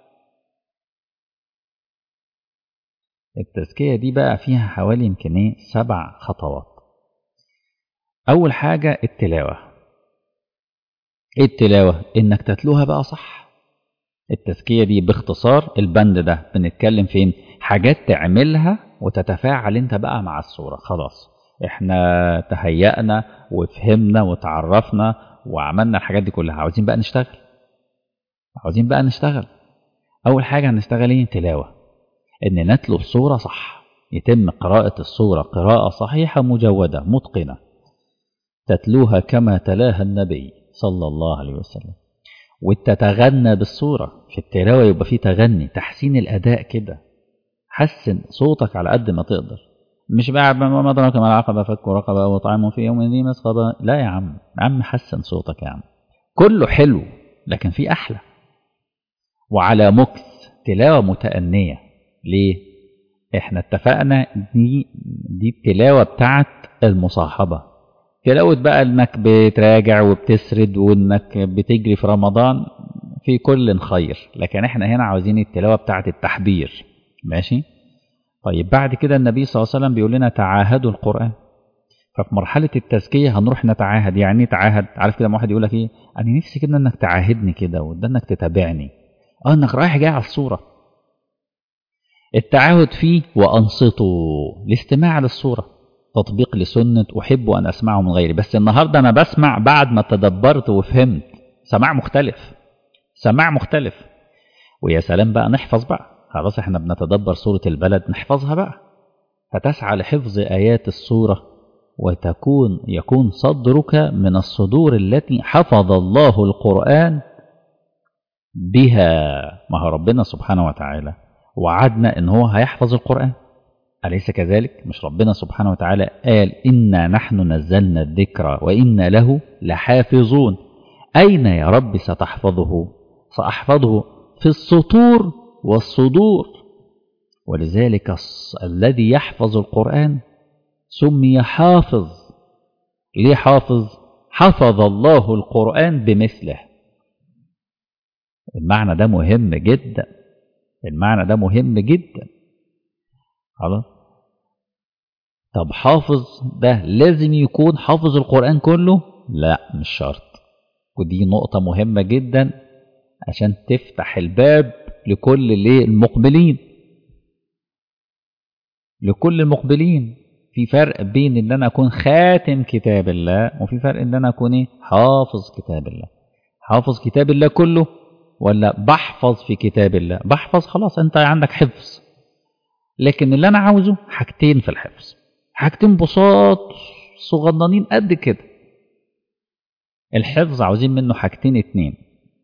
Speaker 1: التزكية دي بقى فيها حوالي يمكن ايه سبع خطوات أول حاجة التلاوة ايه التلاوة انك تتلوها بقى صح التزكية دي باختصار البند ده بنتكلم فين حاجات تعملها وتتفاعل انت بقى مع الصورة خلاص احنا تهيأنا وفهمنا وتعرفنا وعملنا الحاجات دي كلها عاوزين بقى نشتغل عاوزين بقى نشتغل اول حاجة هنشتغل ايه تلاوة ان نتلو الصورة صح يتم قراءة الصورة قراءة صحيحة مجودة متقنة تتلوها كما تلاها النبي صلى الله عليه وسلم وتتغنى بالصورة في التلاوة يبقى في تغني تحسين الأداء كده حسن صوتك على قد ما تقدر مش بقى ما أدراك ما العقبة فك رقبة وطعام في يوم ذي مسغبة لا يا عم يا عم حسن صوتك يا عم كله حلو لكن في أحلى وعلى مكث تلاوة متأنية ليه؟ احنا اتفقنا دي دي التلاوة بتاعت المصاحبة تلاوة بقى انك بتراجع وبتسرد وانك بتجري في رمضان في كل خير لكن احنا هنا عاوزين التلاوة بتاعت التحبير ماشي طيب بعد كده النبي صلى الله عليه وسلم بيقول لنا تعاهدوا القرآن ففي مرحلة التزكية هنروح نتعاهد يعني تعاهد عارف كده واحد يقول لك ايه انا نفسي كده انك تعاهدني كده وده انك تتابعني اه انك رايح جاي على الصورة التعاهد فيه وانصتوا الاستماع للصورة تطبيق لسنة أحب أن أسمعه من غيري بس النهاردة أنا بسمع بعد ما تدبرت وفهمت سماع مختلف سماع مختلف ويا سلام بقى نحفظ بقى خلاص احنا بنتدبر سورة البلد نحفظها بقى فتسعى لحفظ آيات السورة وتكون يكون صدرك من الصدور التي حفظ الله القرآن بها ما هو ربنا سبحانه وتعالى وعدنا ان هو هيحفظ القرآن أليس كذلك مش ربنا سبحانه وتعالى قال إنا نحن نزلنا الذكر وإنا له لحافظون أين يا رب ستحفظه سأحفظه في السطور والصدور ولذلك الذي يحفظ القرآن سمي حافظ ليه حافظ حفظ الله القرآن بمثله المعنى ده مهم جدا المعنى ده مهم جدا خلاص طب حافظ ده لازم يكون حافظ القرآن كله لا مش شرط ودي نقطة مهمة جدا عشان تفتح الباب لكل اللي المقبلين لكل المقبلين في فرق بين ان انا اكون خاتم كتاب الله وفي فرق ان انا اكون ايه حافظ كتاب الله حافظ كتاب الله كله ولا بحفظ في كتاب الله بحفظ خلاص انت عندك حفظ لكن اللي انا عاوزه حاجتين في الحفظ حاجتين بساط صغننين قد كده الحفظ عاوزين منه حاجتين اتنين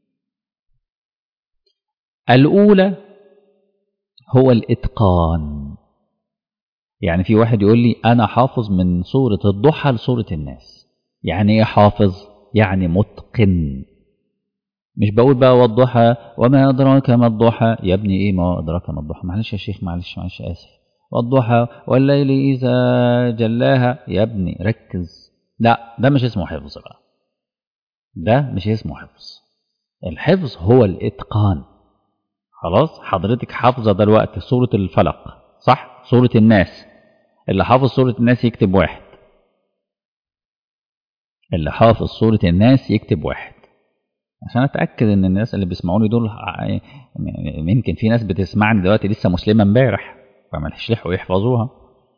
Speaker 1: الأولى هو الإتقان يعني في واحد يقول لي أنا حافظ من سورة الضحى لسورة الناس يعني إيه حافظ؟ يعني متقن مش بقول بقى والضحى وما أدراك ما الضحى يا ابني إيه ما أدراك ما الضحى معلش يا شيخ معلش معلش آسف والضحى والليل إذا جلاها يا ابني ركز لا ده مش اسمه حفظ بقى ده مش اسمه حفظ الحفظ هو الإتقان خلاص حضرتك حافظة دلوقتي سورة الفلق صح سورة الناس اللي حافظ سورة الناس يكتب واحد اللي حافظ سورة الناس يكتب واحد عشان اتاكد ان الناس اللي بيسمعوني دول يمكن في ناس بتسمعني دلوقتي لسه مسلمه امبارح فما يلحقوا يحفظوها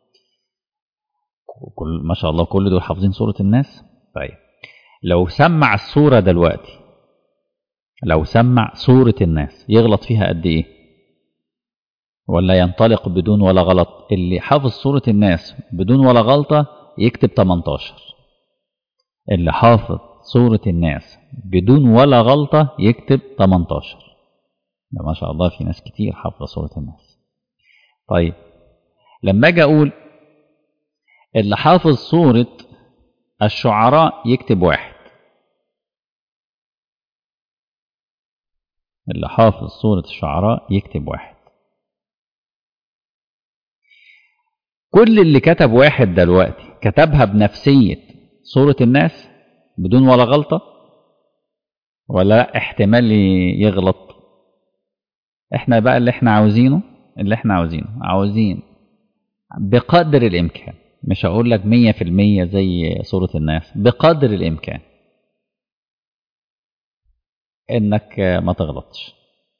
Speaker 1: كل ما شاء الله كل دول حافظين سوره الناس طيب لو سمع السوره دلوقتي لو سمع سوره الناس يغلط فيها قد ايه ولا ينطلق بدون ولا غلط اللي حافظ سوره الناس بدون ولا غلطه يكتب 18 اللي حافظ سورة الناس بدون ولا غلطة يكتب 18 ده ما شاء الله في ناس كتير حافظة سورة الناس طيب لما اجي اقول اللي حافظ سورة الشعراء يكتب واحد اللي حافظ سورة الشعراء يكتب واحد كل اللي كتب واحد دلوقتي كتبها بنفسية سورة الناس بدون ولا غلطة ولا احتمال يغلط احنا بقى اللي احنا عاوزينه اللي احنا عاوزينه عاوزين بقدر الامكان مش هقول لك مية في المية زي صورة الناس بقدر الامكان انك ما تغلطش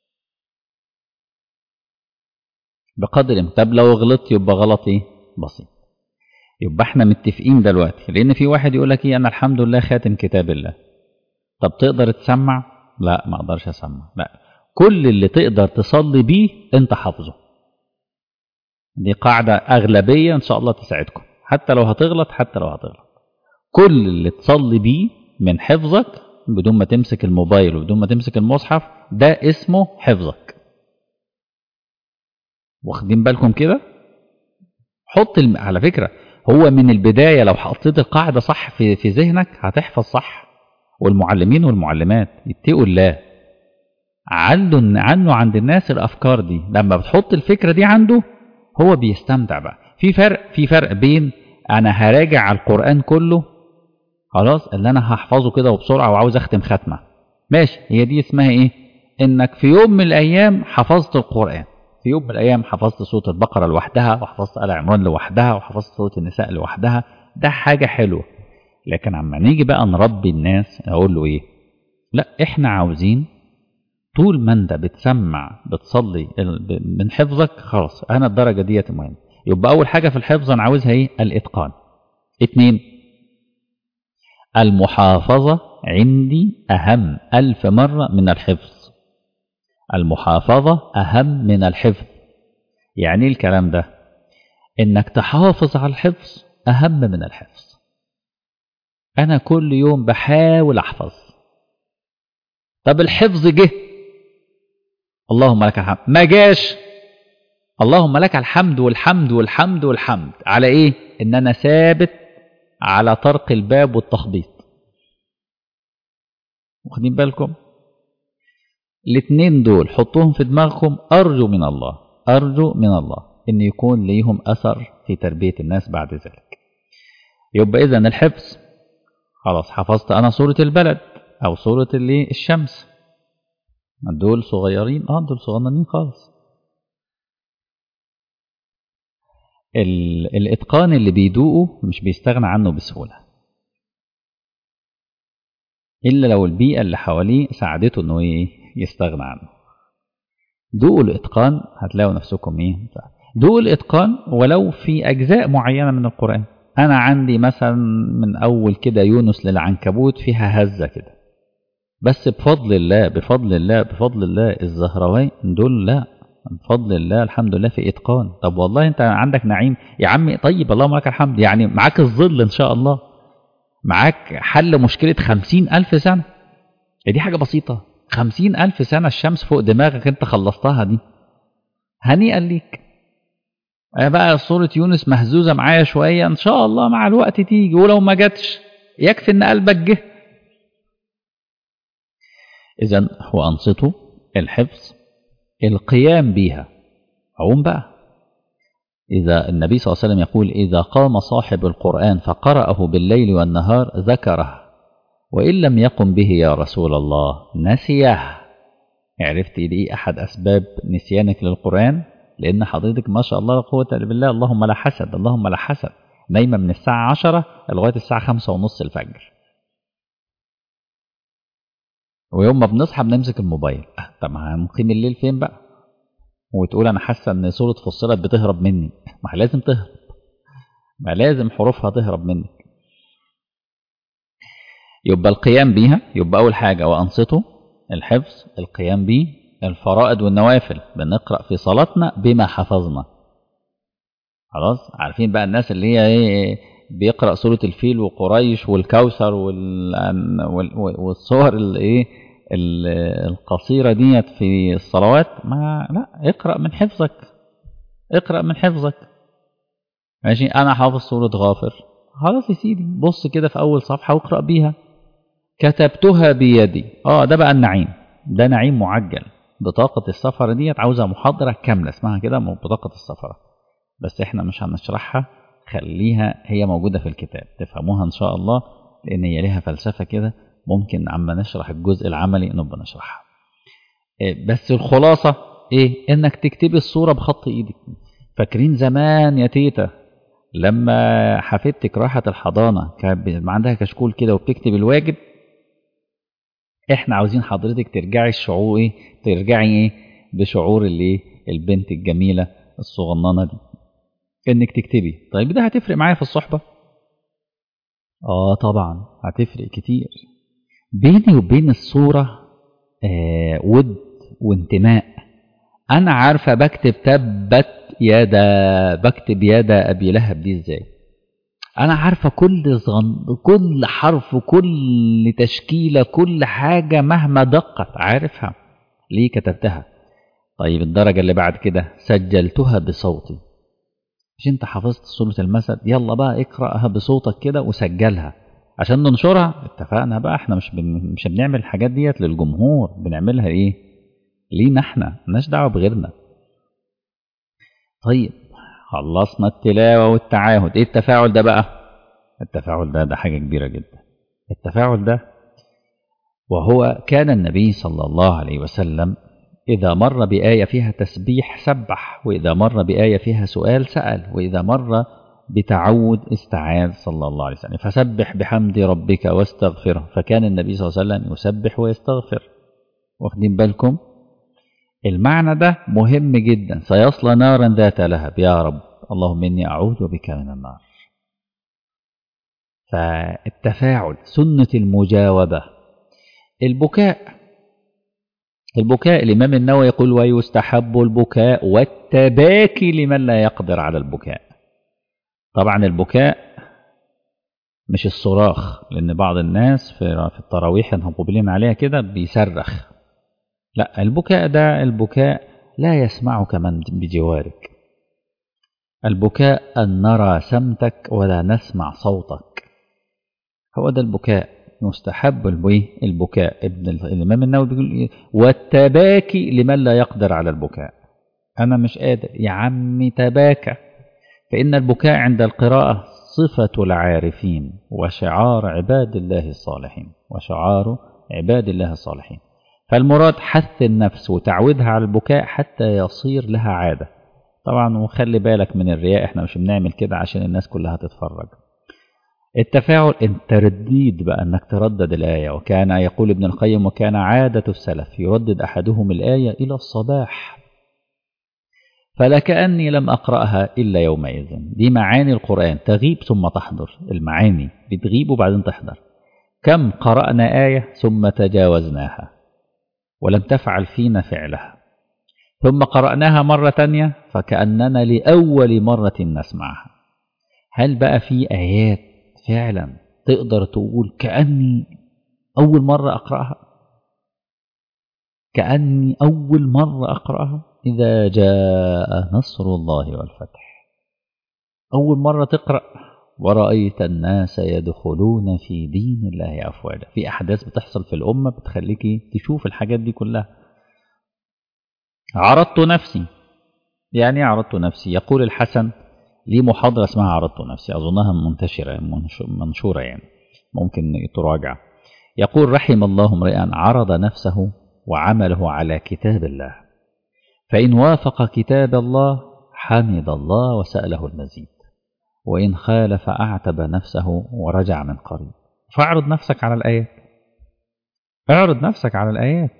Speaker 1: بقدر الامكان طب لو غلطت يبقى غلط ايه بسيط يبقى احنا متفقين دلوقتي لان في واحد يقول لك ايه انا الحمد لله خاتم كتاب الله طب تقدر تسمع لا ما اقدرش اسمع لا كل اللي تقدر تصلي بيه انت حافظه دي قاعدة أغلبية إن شاء الله تساعدكم حتى لو هتغلط حتى لو هتغلط كل اللي تصلي بيه من حفظك بدون ما تمسك الموبايل وبدون ما تمسك المصحف ده اسمه حفظك واخدين بالكم كده حط الم... على فكرة هو من البداية لو حطيت القاعدة صح في, في ذهنك هتحفظ صح والمعلمين والمعلمات يتقوا الله عنده عنه عند الناس الافكار دي لما بتحط الفكره دي عنده هو بيستمتع بقى في فرق في فرق بين انا هراجع على القران كله خلاص اللي انا هحفظه كده وبسرعه وعاوز اختم ختمه ماشي هي دي اسمها ايه انك في يوم من الايام حفظت القران في يوم من الايام حفظت سوره البقره لوحدها وحفظت ال عمران لوحدها وحفظت سوره النساء لوحدها ده حاجه حلوه لكن عما نيجي بقى نربي الناس اقول له ايه لا احنا عاوزين طول ما انت بتسمع بتصلي من حفظك خلاص انا الدرجه ديت مهم يبقى اول حاجه في الحفظ انا عاوزها ايه الاتقان اتنين المحافظه عندي اهم الف مره من الحفظ المحافظه اهم من الحفظ يعني ايه الكلام ده انك تحافظ على الحفظ اهم من الحفظ انا كل يوم بحاول احفظ طب الحفظ جه اللهم لك الحمد ما جاش اللهم لك الحمد والحمد والحمد والحمد على ايه ان انا ثابت على طرق الباب والتخبيط واخدين بالكم الاثنين دول حطوهم في دماغكم ارجو من الله ارجو من الله ان يكون ليهم اثر في تربيه الناس بعد ذلك يبقى اذا الحفظ خلاص حفظت انا سوره البلد او سوره اللي الشمس دول صغيرين اه دول صغننين خالص الاتقان اللي بيدوقه مش بيستغنى عنه بسهوله الا لو البيئه اللي حواليه ساعدته انه ايه يستغنى عنه دوقوا الاتقان هتلاقوا نفسكم ايه دوقوا الاتقان ولو في اجزاء معينه من القران انا عندي مثلا من اول كده يونس للعنكبوت فيها هزه كده بس بفضل الله بفضل الله بفضل الله الزهروين دول لا بفضل الله الحمد لله في اتقان طب والله انت عندك نعيم يا عمي طيب اللهم لك الحمد يعني معاك الظل ان شاء الله معاك حل مشكله خمسين الف سنه دي حاجه بسيطه خمسين الف سنه الشمس فوق دماغك انت خلصتها دي هنيئا ليك بقى صورة يونس مهزوزة معايا شوية إن شاء الله مع الوقت تيجي ولو ما جاتش يكفي إن قلبك جه إذا هو أنصته الحفظ القيام بها عوم بقى إذا النبي صلى الله عليه وسلم يقول إذا قام صاحب القرآن فقرأه بالليل والنهار ذكره وإن لم يقم به يا رسول الله نسيه عرفت دي أحد أسباب نسيانك للقرآن لأن حضرتك ما شاء الله لا قوة إلا بالله اللهم لا حسد اللهم لا حسد نايمة من الساعة عشرة لغاية الساعة خمسة ونص الفجر ويوم ما بنصحى بنمسك الموبايل أه طب هنقيم الليل فين بقى وتقول انا حاسه ان سوره فصلت بتهرب مني ما لازم تهرب ما لازم حروفها تهرب منك يبقى القيام بيها يبقى اول حاجه وانصته الحفظ القيام به الفرائض والنوافل بنقرا في صلاتنا بما حفظنا خلاص عارفين بقى الناس اللي هي ايه بيقرا سوره الفيل وقريش والكوثر والصور الايه القصيرة ديت في الصلوات ما لا اقرأ من حفظك اقرأ من حفظك ماشي أنا حافظ سورة غافر خلاص يا سيدي بص كده في أول صفحة واقرأ بيها كتبتها بيدي اه ده بقى النعيم ده نعيم معجل بطاقة السفر ديت عاوزة محاضرة كاملة اسمها كده بطاقة السفر بس احنا مش هنشرحها خليها هي موجودة في الكتاب تفهموها إن شاء الله لأن هي لها فلسفة كده ممكن عما نشرح الجزء العملي نبقى نشرحها بس الخلاصة ايه انك تكتبي الصورة بخط ايدك فاكرين زمان يا تيتا لما حفيدتك راحت الحضانة كان عندها كشكول كده وبتكتب الواجب احنا عاوزين حضرتك ترجعي الشعور ايه ترجعي ايه بشعور اللي البنت الجميلة الصغننة دي انك تكتبي طيب ده هتفرق معايا في الصحبة اه طبعا هتفرق كتير بيني وبين الصورة آه ود وانتماء انا عارفة بكتب تبت يدا بكتب يدا ابي لهب دي ازاي انا عارفة كل صغن... كل حرف كل تشكيلة كل حاجة مهما دقت عارفها ليه كتبتها طيب الدرجة اللي بعد كده سجلتها بصوتي مش انت حفظت سورة المسد يلا بقى اقرأها بصوتك كده وسجلها عشان ننشرها اتفقنا بقى احنا مش بن... مش بنعمل الحاجات ديت للجمهور بنعملها ايه لينا احنا مالناش دعوه بغيرنا طيب خلصنا التلاوه والتعاهد ايه التفاعل ده بقى التفاعل ده ده حاجه كبيره جدا التفاعل ده وهو كان النبي صلى الله عليه وسلم إذا مر بآية فيها تسبيح سبح وإذا مر بآية فيها سؤال سأل وإذا مر بتعود استعاذ صلى الله عليه وسلم فسبح بحمد ربك واستغفره فكان النبي صلى الله عليه وسلم يسبح ويستغفر واخدين بالكم المعنى ده مهم جدا سيصلى نارا ذات لهب يا رب اللهم إني أعوذ بك من النار فالتفاعل سنة المجاوبة البكاء البكاء الإمام النووي يقول ويستحب البكاء والتباكي لمن لا يقدر على البكاء طبعا البكاء مش الصراخ لأن بعض الناس في التراويح مقبلين عليها كده بيصرخ لا البكاء ده البكاء لا يسمعك من بجوارك البكاء أن نرى سمتك ولا نسمع صوتك هو ده البكاء مستحب البكاء ابن الإمام النووي بيقول والتباكي لمن لا يقدر على البكاء أنا مش قادر يا عمي تباكى فإن البكاء عند القراءة صفة العارفين وشعار عباد الله الصالحين وشعار عباد الله الصالحين فالمراد حث النفس وتعويدها على البكاء حتى يصير لها عادة طبعا وخلي بالك من الرياء احنا مش بنعمل كده عشان الناس كلها تتفرج التفاعل الترديد بقى انك تردد الآية وكان يقول ابن القيم وكان عادة السلف يردد أحدهم الآية إلى الصباح فلكأني لم أقرأها إلا يومئذ دي معاني القرآن تغيب ثم تحضر المعاني بتغيب وبعدين تحضر كم قرأنا آية ثم تجاوزناها ولم تفعل فينا فعلها ثم قرأناها مرة تانية فكأننا لأول مرة نسمعها هل بقى في آيات فعلا تقدر تقول كأني أول مرة أقرأها كأني أول مرة أقرأها إذا جاء نصر الله والفتح أول مرة تقرأ ورأيت الناس يدخلون في دين الله أفواجا في أحداث بتحصل في الأمة بتخليكي تشوف الحاجات دي كلها عرضت نفسي يعني عرضت نفسي يقول الحسن لي محاضرة اسمها عرضت نفسي أظنها منتشرة منشورة يعني ممكن تراجع يقول رحم الله امرئا عرض نفسه وعمله على كتاب الله فإن وافق كتاب الله حمد الله وسأله المزيد وإن خالف أعتب نفسه ورجع من قريب فاعرض نفسك على الآيات اعرض نفسك على الآيات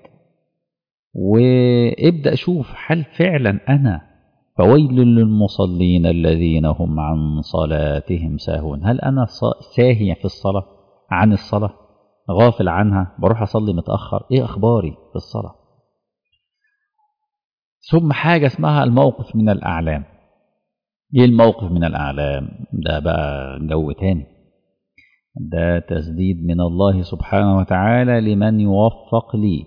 Speaker 1: وابدأ شوف هل فعلا أنا فويل للمصلين الذين هم عن صلاتهم ساهون هل أنا ساهي في الصلاة عن الصلاة غافل عنها بروح أصلي متأخر إيه أخباري في الصلاة ثم حاجة اسمها الموقف من الأعلام ايه الموقف من الأعلام ده بقى جو تاني ده تسديد من الله سبحانه وتعالى لمن يوفق لي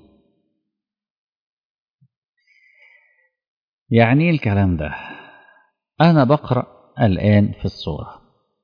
Speaker 1: يعني الكلام ده أنا بقرأ الآن في الصورة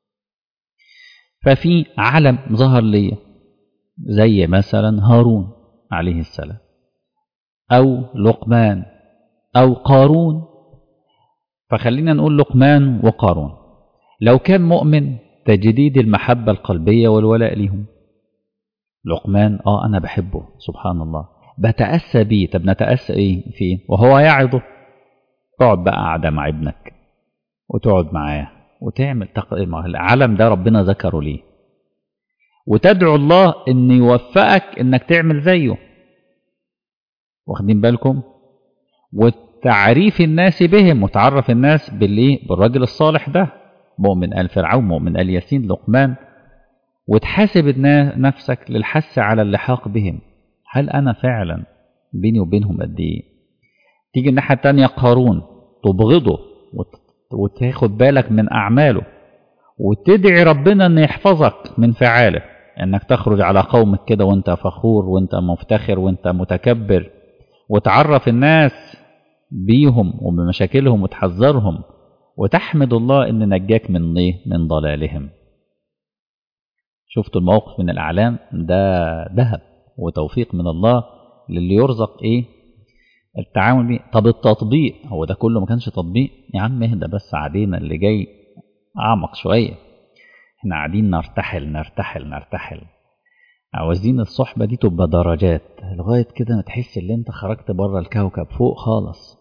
Speaker 1: ففي علم ظهر لي زي مثلا هارون عليه السلام أو لقمان أو قارون فخلينا نقول لقمان وقارون لو كان مؤمن تجديد المحبة القلبية والولاء لهم لقمان اه انا بحبه سبحان الله بتأسى بيه طب نتأسى ايه فيه وهو يعظه تقعد بقى قاعدة مع ابنك وتقعد معاه وتعمل تق... العالم ده ربنا ذكره ليه وتدعو الله ان يوفقك انك تعمل زيه واخدين بالكم وتعريف الناس بهم وتعرف الناس بالايه بالراجل الصالح ده مؤمن ال فرعون مؤمن ال ياسين لقمان وتحاسب نفسك للحث على اللحاق بهم هل انا فعلا بيني وبينهم قد ايه تيجي الناحيه التانية قارون تبغضه وتاخد بالك من اعماله وتدعي ربنا ان يحفظك من فعاله انك تخرج على قومك كده وانت فخور وانت مفتخر وانت متكبر وتعرف الناس بيهم وبمشاكلهم وتحذرهم وتحمد الله ان نجاك من ايه من ضلالهم شفتوا الموقف من الاعلام ده ذهب وتوفيق من الله للي يرزق ايه التعامل بيه طب التطبيق هو ده كله ما كانش تطبيق يا عم اهدى بس عادينا اللي جاي اعمق شويه احنا قاعدين نرتحل نرتحل نرتحل عاوزين الصحبه دي تبقى درجات لغايه كده ما تحس ان انت خرجت بره الكوكب فوق خالص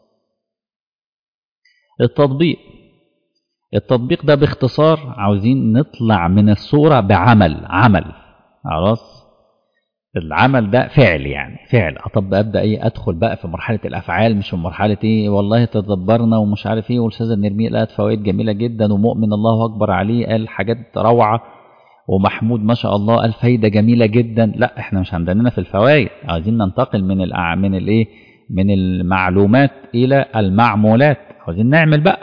Speaker 1: التطبيق التطبيق ده باختصار عاوزين نطلع من الصوره بعمل عمل خلاص العمل ده فعل يعني فعل طب ابدا ايه ادخل بقى في مرحله الافعال مش في مرحله ايه والله تدبرنا ومش عارف ايه والاستاذه نرميه لقت فوائد جميله جدا ومؤمن الله اكبر عليه قال حاجات روعه ومحمود ما شاء الله قال فايده جميله جدا لا احنا مش عندنا في الفوائد عايزين ننتقل من الأع... من الايه من المعلومات الى المعمولات عايزين نعمل بقى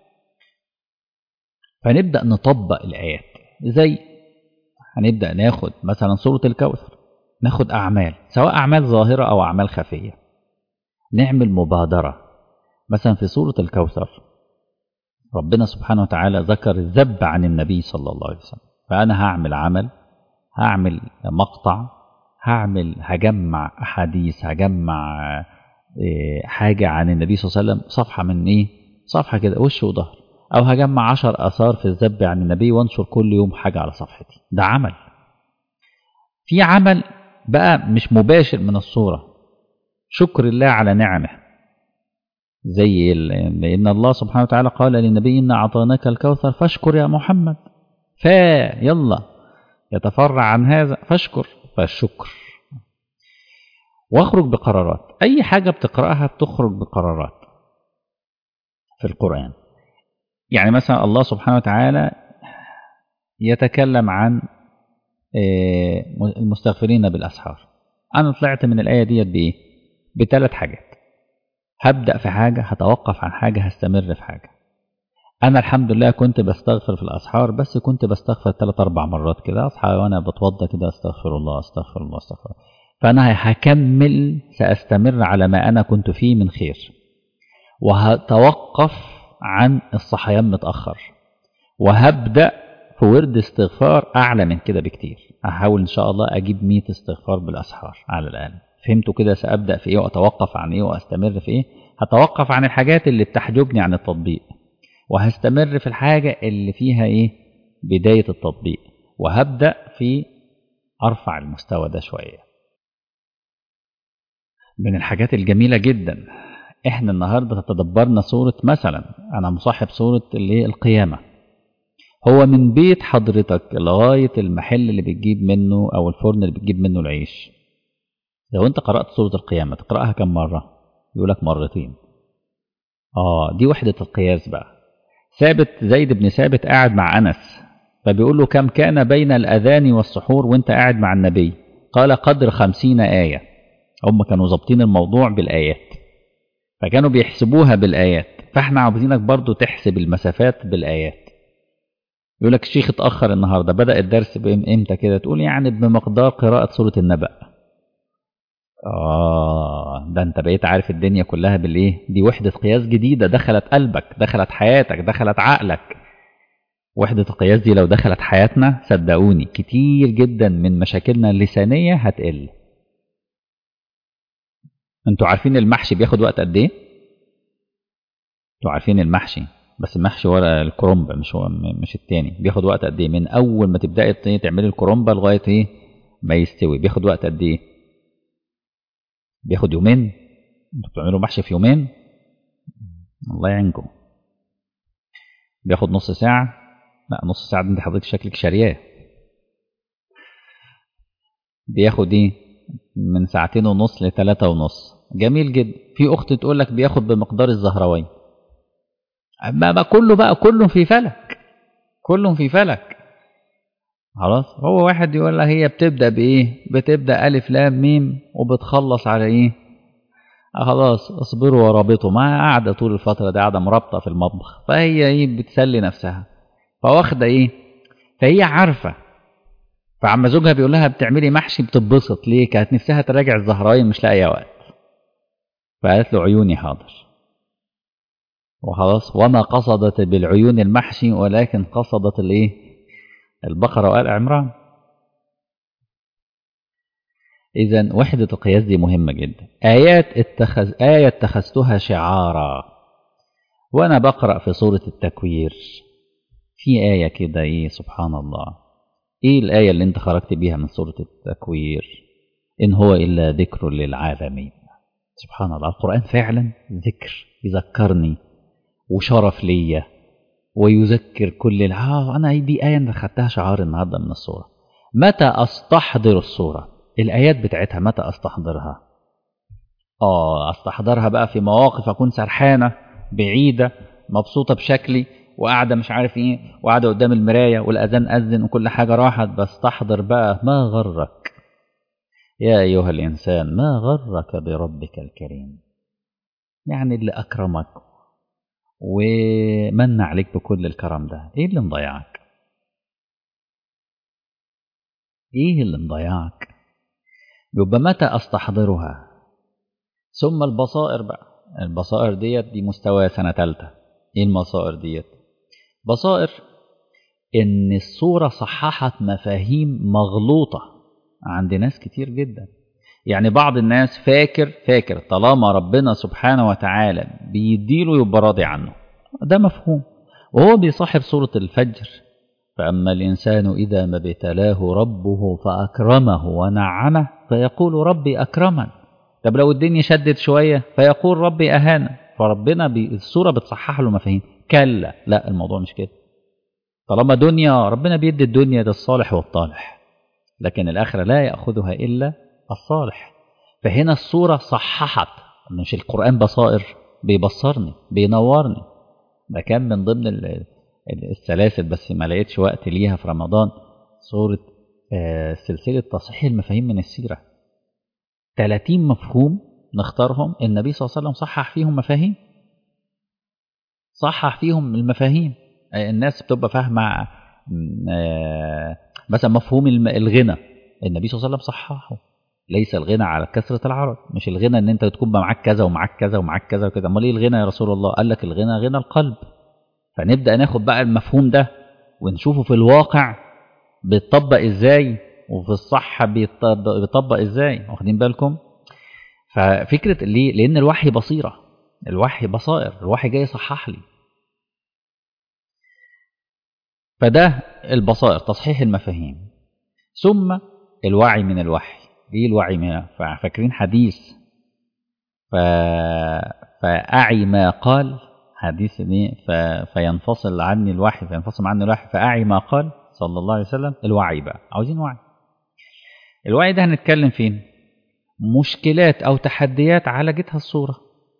Speaker 1: فنبدا نطبق الايات زي هنبدا ناخد مثلا سوره الكوثر ناخد أعمال سواء أعمال ظاهرة أو أعمال خفية نعمل مبادرة مثلا في سورة الكوثر ربنا سبحانه وتعالى ذكر الذب عن النبي صلى الله عليه وسلم فأنا هعمل عمل هعمل مقطع هعمل هجمع أحاديث هجمع حاجة عن النبي صلى الله عليه وسلم صفحة من إيه صفحة كده وش وظهر أو هجمع عشر آثار في الذب عن النبي وانشر كل يوم حاجة على صفحتي ده عمل في عمل بقى مش مباشر من الصورة شكر الله على نعمه زي لأن الله سبحانه وتعالى قال للنبي إن أعطيناك الكوثر فاشكر يا محمد فا يلا يتفرع عن هذا فاشكر فالشكر واخرج بقرارات أي حاجة بتقرأها بتخرج بقرارات في القرآن يعني مثلا الله سبحانه وتعالى يتكلم عن المستغفرين بالأسحار أنا طلعت من الآية ديت بإيه؟ بثلاث حاجات هبدأ في حاجة هتوقف عن حاجة هستمر في حاجة أنا الحمد لله كنت بستغفر في الأسحار بس كنت بستغفر ثلاث أربع مرات كده أصحى وأنا بتوضى كده أستغفر الله أستغفر الله أستغفر الله فأنا هكمل سأستمر على ما أنا كنت فيه من خير وهتوقف عن الصحيان متأخر وهبدأ في ورد استغفار أعلى من كده بكتير هحاول إن شاء الله أجيب 100 استغفار بالأسحار على الأقل فهمتوا كده سأبدأ في إيه وأتوقف عن إيه وأستمر في إيه هتوقف عن الحاجات اللي بتحجبني عن التطبيق وهستمر في الحاجة اللي فيها إيه بداية التطبيق وهبدأ في أرفع المستوى ده شوية من الحاجات الجميلة جدا إحنا النهاردة تدبرنا سورة مثلا أنا مصاحب سورة اللي القيامة هو من بيت حضرتك لغاية المحل اللي بتجيب منه أو الفرن اللي بتجيب منه العيش لو أنت قرأت سورة القيامة تقرأها كم مرة يقولك مرتين آه دي وحدة القياس بقى ثابت زيد بن ثابت قاعد مع أنس فبيقول له كم كان بين الأذان والسحور وأنت قاعد مع النبي قال قدر خمسين آية هم كانوا ظابطين الموضوع بالآيات فكانوا بيحسبوها بالآيات فاحنا عاوزينك برضو تحسب المسافات بالآيات يقول لك الشيخ اتأخر النهاردة بدأ الدرس امتى كده تقول يعني بمقدار قراءة سورة النبأ آه ده أنت بقيت عارف الدنيا كلها بالإيه دي وحدة قياس جديدة دخلت قلبك دخلت حياتك دخلت عقلك وحدة القياس دي لو دخلت حياتنا صدقوني كتير جدا من مشاكلنا اللسانية هتقل انتوا عارفين المحشي بياخد وقت قد ايه انتوا عارفين المحشي بس المحشي ورق الكرنب مش هو مش التاني بياخد وقت قد ايه من اول ما تبداي تعملي الكرنبه لغايه ايه ما يستوي بياخد وقت قد ايه بياخد يومين انتوا بتعملوا محشي في يومين الله يعينكم بياخد نص ساعة لا نص ساعة دي انت حضرتك شكلك شارياه بياخد ايه من ساعتين ونص لثلاثة ونص جميل جدا في اخت تقول لك بياخد بمقدار الزهروين اما بقى كله بقى كله في فلك كله في فلك خلاص هو واحد يقول لها هي بتبدا بايه بتبدا الف لام ميم وبتخلص على ايه آه خلاص اصبروا ورابطوا ما قاعده طول الفتره دي قاعده مرابطه في المطبخ فهي ايه بتسلي نفسها فواخده ايه فهي عارفه فعما زوجها بيقول لها بتعملي محشي بتتبسط ليه كانت نفسها تراجع الزهراين مش لاقيه وقت فقالت له عيوني حاضر وخلاص وما قصدت بالعيون المحشي ولكن قصدت الايه البقرة وآل عمران إذا وحدة القياس دي مهمة جدا آيات اتخذ آية اتخذتها شعارا وأنا بقرأ في سورة التكوير في آية كده إيه سبحان الله إيه الآية اللي أنت خرجت بيها من سورة التكوير إن هو إلا ذكر للعالمين سبحان الله القرآن فعلا ذكر يذكرني وشرف ليا ويذكر كل العاه أنا دي آية أنا خدتها شعار النهاردة من الصورة متى أستحضر الصورة الآيات بتاعتها متى أستحضرها آه أستحضرها بقى في مواقف أكون سرحانة بعيدة مبسوطة بشكلي وقاعدة مش عارف إيه وقاعدة قدام المراية والأذان أذن وكل حاجة راحت بستحضر بقى ما غرك يا أيها الإنسان ما غرك بربك الكريم يعني اللي أكرمك ومن عليك بكل الكرم ده ايه اللي مضيعك ايه اللي مضيعك يبقى متى استحضرها ثم البصائر بقى البصائر ديت دي مستوى سنة تالتة ايه البصائر ديت بصائر ان الصورة صححت مفاهيم مغلوطة عند ناس كتير جدا يعني بعض الناس فاكر فاكر طالما ربنا سبحانه وتعالى بيديله يبقى راضي عنه ده مفهوم وهو بيصاحب سورة الفجر فأما الإنسان إذا ما ابتلاه ربه فأكرمه ونعمه فيقول ربي أكرمن طب لو الدنيا شدت شوية فيقول ربي أهان فربنا بي السورة بتصحح له مفاهيم كلا لا الموضوع مش كده طالما دنيا ربنا بيدي الدنيا للصالح والطالح لكن الآخرة لا يأخذها إلا الصالح فهنا الصورة صححت مش القرآن بصائر بيبصرني بينورني ده كان من ضمن السلاسل بس ما لقيتش وقت ليها في رمضان صورة سلسلة تصحيح المفاهيم من السيرة 30 مفهوم نختارهم النبي صلى الله عليه وسلم صحح فيهم مفاهيم صحح فيهم المفاهيم الناس بتبقى فاهمة مثلا مفهوم الغنى النبي صلى الله عليه وسلم صححه ليس الغنى على كثرة العرض مش الغنى ان انت تكون معاك كذا ومعاك كذا ومعاك كذا وكذا امال ايه الغنى يا رسول الله قال لك الغنى غنى القلب فنبدا ناخد بقى المفهوم ده ونشوفه في الواقع بيتطبق ازاي وفي الصحة بيطبق ازاي واخدين بالكم ففكرة ليه لان الوحي بصيرة الوحي بصائر الوحي جاي يصحح لي فده البصائر تصحيح المفاهيم ثم الوعي من الوحي ليه الوعي من فاكرين حديث ف... فأعي ما قال حديث دي ف... فينفصل عني الوحي فينفصل عني الوحي فأعي ما قال صلى الله عليه وسلم الوعي بقى عاوزين وعي الوعي ده هنتكلم فين مشكلات أو تحديات عالجتها الصورة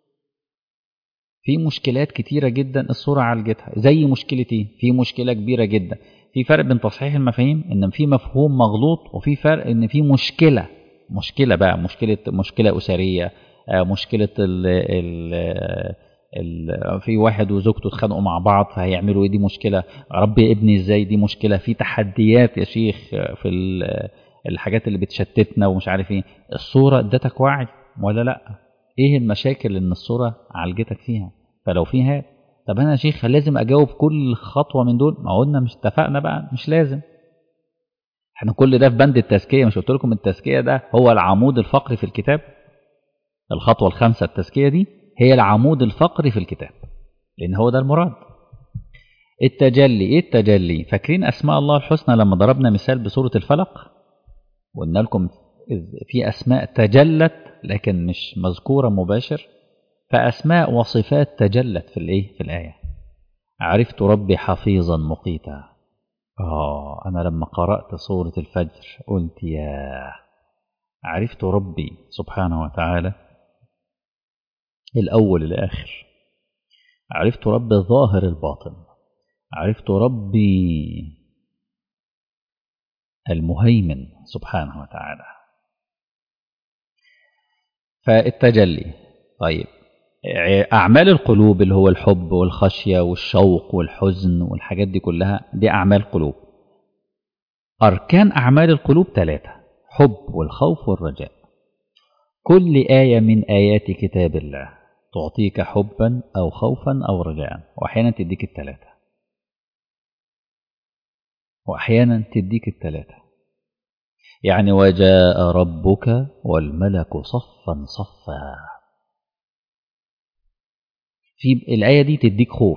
Speaker 1: في مشكلات كتيرة جدا الصورة عالجتها زي مشكلة ايه في مشكلة كبيرة جدا في فرق بين تصحيح المفاهيم ان في مفهوم مغلوط وفي فرق ان في مشكلة مشكلة بقى مشكلة مشكلة أسرية مشكلة ال ال ال في واحد وزوجته اتخانقوا مع بعض فهيعملوا ايه دي مشكلة ربي ابني ازاي دي مشكلة في تحديات يا شيخ في الحاجات اللي بتشتتنا ومش عارف ايه الصورة ادتك وعي ولا لا ايه المشاكل اللي الصورة عالجتك فيها فلو فيها طب انا يا شيخ لازم اجاوب كل خطوة من دول ما قلنا مش اتفقنا بقى مش لازم احنا كل ده في بند التزكية مش قلت لكم التزكية ده هو العمود الفقري في الكتاب الخطوة الخامسة التزكية دي هي العمود الفقري في الكتاب لأن هو ده المراد التجلي ايه التجلي فاكرين أسماء الله الحسنى لما ضربنا مثال بسورة الفلق وقلنا لكم في أسماء تجلت لكن مش مذكورة مباشر فأسماء وصفات تجلت في الإيه في الآية عرفت ربي حفيظا مقيتا آه أنا لما قرأت سورة الفجر قلت يا عرفت ربي سبحانه وتعالى الأول الآخر عرفت ربي الظاهر الباطن عرفت ربي المهيمن سبحانه وتعالى فالتجلي طيب أعمال القلوب اللي هو الحب والخشية والشوق والحزن والحاجات دي كلها دي أعمال قلوب أركان أعمال القلوب ثلاثة حب والخوف والرجاء كل آية من آيات كتاب الله تعطيك حبا أو خوفا أو رجاء وأحيانا تديك الثلاثة وأحيانا تديك الثلاثة يعني وجاء ربك والملك صفا صفا في الآية دي تديك خوف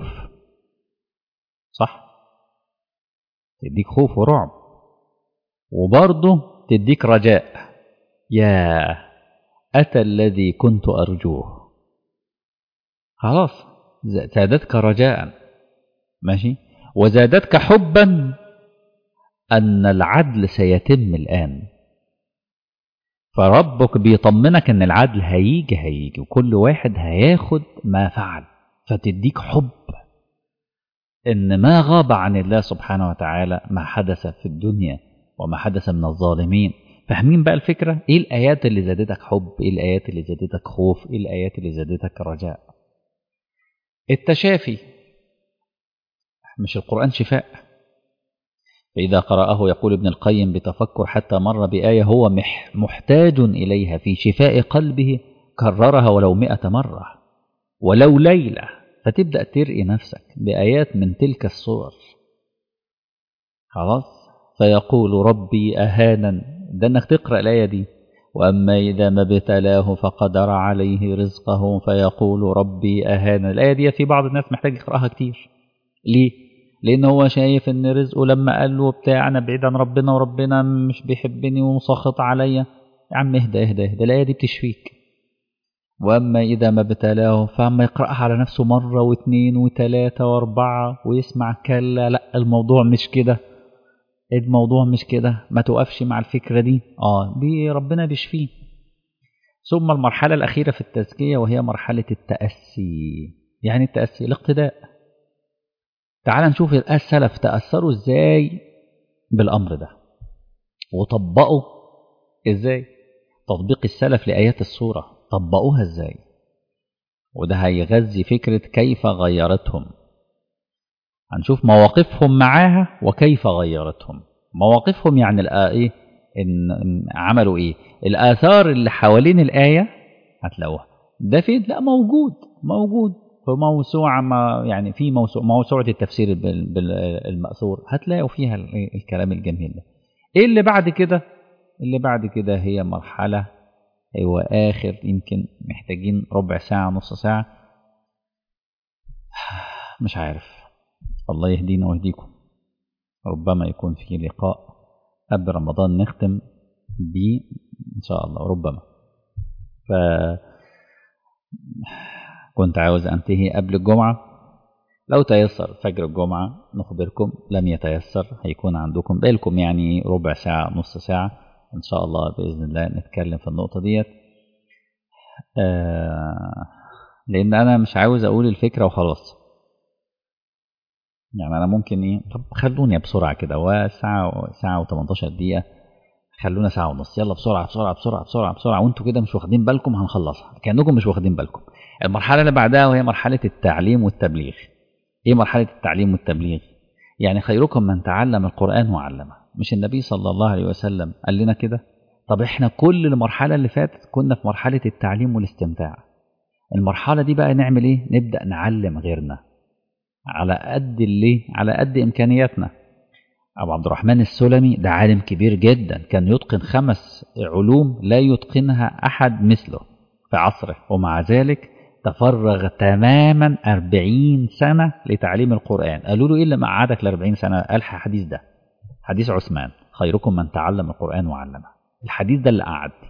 Speaker 1: صح تديك خوف ورعب وبرضه تديك رجاء يا أتى الذي كنت أرجوه خلاص زادتك رجاء ماشي وزادتك حبا أن العدل سيتم الآن فربك بيطمنك أن العدل هيجي هيجي وكل واحد هياخد ما فعل فتديك حب ان ما غاب عن الله سبحانه وتعالى ما حدث في الدنيا وما حدث من الظالمين فاهمين بقى الفكرة ايه الايات اللي زادتك حب ايه الايات اللي زادتك خوف ايه الايات اللي زادتك رجاء التشافي مش القرآن شفاء فإذا قرأه يقول ابن القيم بتفكر حتى مر بآية هو محتاج إليها في شفاء قلبه كررها ولو مئة مرة ولو ليلة فتبدأ ترقي نفسك بآيات من تلك الصور خلاص فيقول ربي أهانا ده أنك تقرأ الآية دي وأما إذا ما ابتلاه فقدر عليه رزقه فيقول ربي أهانا الآية دي في بعض الناس محتاج يقرأها كتير ليه؟ لأن هو شايف إن رزقه لما قال له بتاع أنا بعيد عن ربنا وربنا مش بيحبني ومسخط عليا يا عم اهدى اهدى اهدى الآية دي بتشفيك وأما إذا ما ابتلاه فأما يقرأها على نفسه مرة واثنين وثلاثة وأربعة ويسمع كلا لا الموضوع مش كده الموضوع مش كده ما توقفش مع الفكرة دي آه بي ربنا بيشفيه ثم المرحلة الأخيرة في التزكية وهي مرحلة التأسي يعني التأسي الاقتداء تعال نشوف السلف تأثروا ازاي بالأمر ده وطبقوا ازاي تطبيق السلف لآيات السورة طبقوها ازاي وده هيغذي فكرة كيف غيرتهم هنشوف مواقفهم معاها وكيف غيرتهم مواقفهم يعني ايه إن عملوا ايه الآثار اللي حوالين الآية هتلاقوها ده فين لا موجود موجود في موسوعة ما يعني في موسوعة, موسوعة التفسير بالمأثور هتلاقوا فيها الكلام الجميل ده ايه اللي بعد كده اللي بعد كده هي مرحلة هو آخر يمكن محتاجين ربع ساعة نص ساعة مش عارف الله يهدينا ويهديكم ربما يكون في لقاء قبل رمضان نختم بيه إن شاء الله ربما ف كنت عاوز أنتهي قبل الجمعة لو تيسر فجر الجمعة نخبركم لم يتيسر هيكون عندكم بالكم يعني ربع ساعة نص ساعة إن شاء الله بإذن الله نتكلم في النقطة ديت آه لأن أنا مش عاوز أقول الفكرة وخلاص يعني أنا ممكن إيه طب خلوني بسرعة كده وساعة ساعة و18 دقيقة خلونا ساعة ونص يلا بسرعة بسرعة بسرعة بسرعة بسرعة وأنتوا كده مش واخدين بالكم هنخلصها كأنكم مش واخدين بالكم المرحلة اللي بعدها وهي مرحلة التعليم والتبليغ إيه مرحلة التعليم والتبليغ يعني خيركم من تعلم القرآن وعلمه مش النبي صلى الله عليه وسلم قال لنا كده طب احنا كل المرحلة اللي فاتت كنا في مرحلة التعليم والاستمتاع المرحلة دي بقى نعمل ايه نبدأ نعلم غيرنا على قد اللي على قد إمكانياتنا أبو عبد الرحمن السلمي ده عالم كبير جدا كان يتقن خمس علوم لا يتقنها أحد مثله في عصره ومع ذلك تفرغ تماما أربعين سنة لتعليم القرآن قالوا له إيه اللي مقعدك لأربعين سنة قال حديث ده حديث عثمان خيركم من تعلم القرآن وعلمه الحديث ده اللي قعدني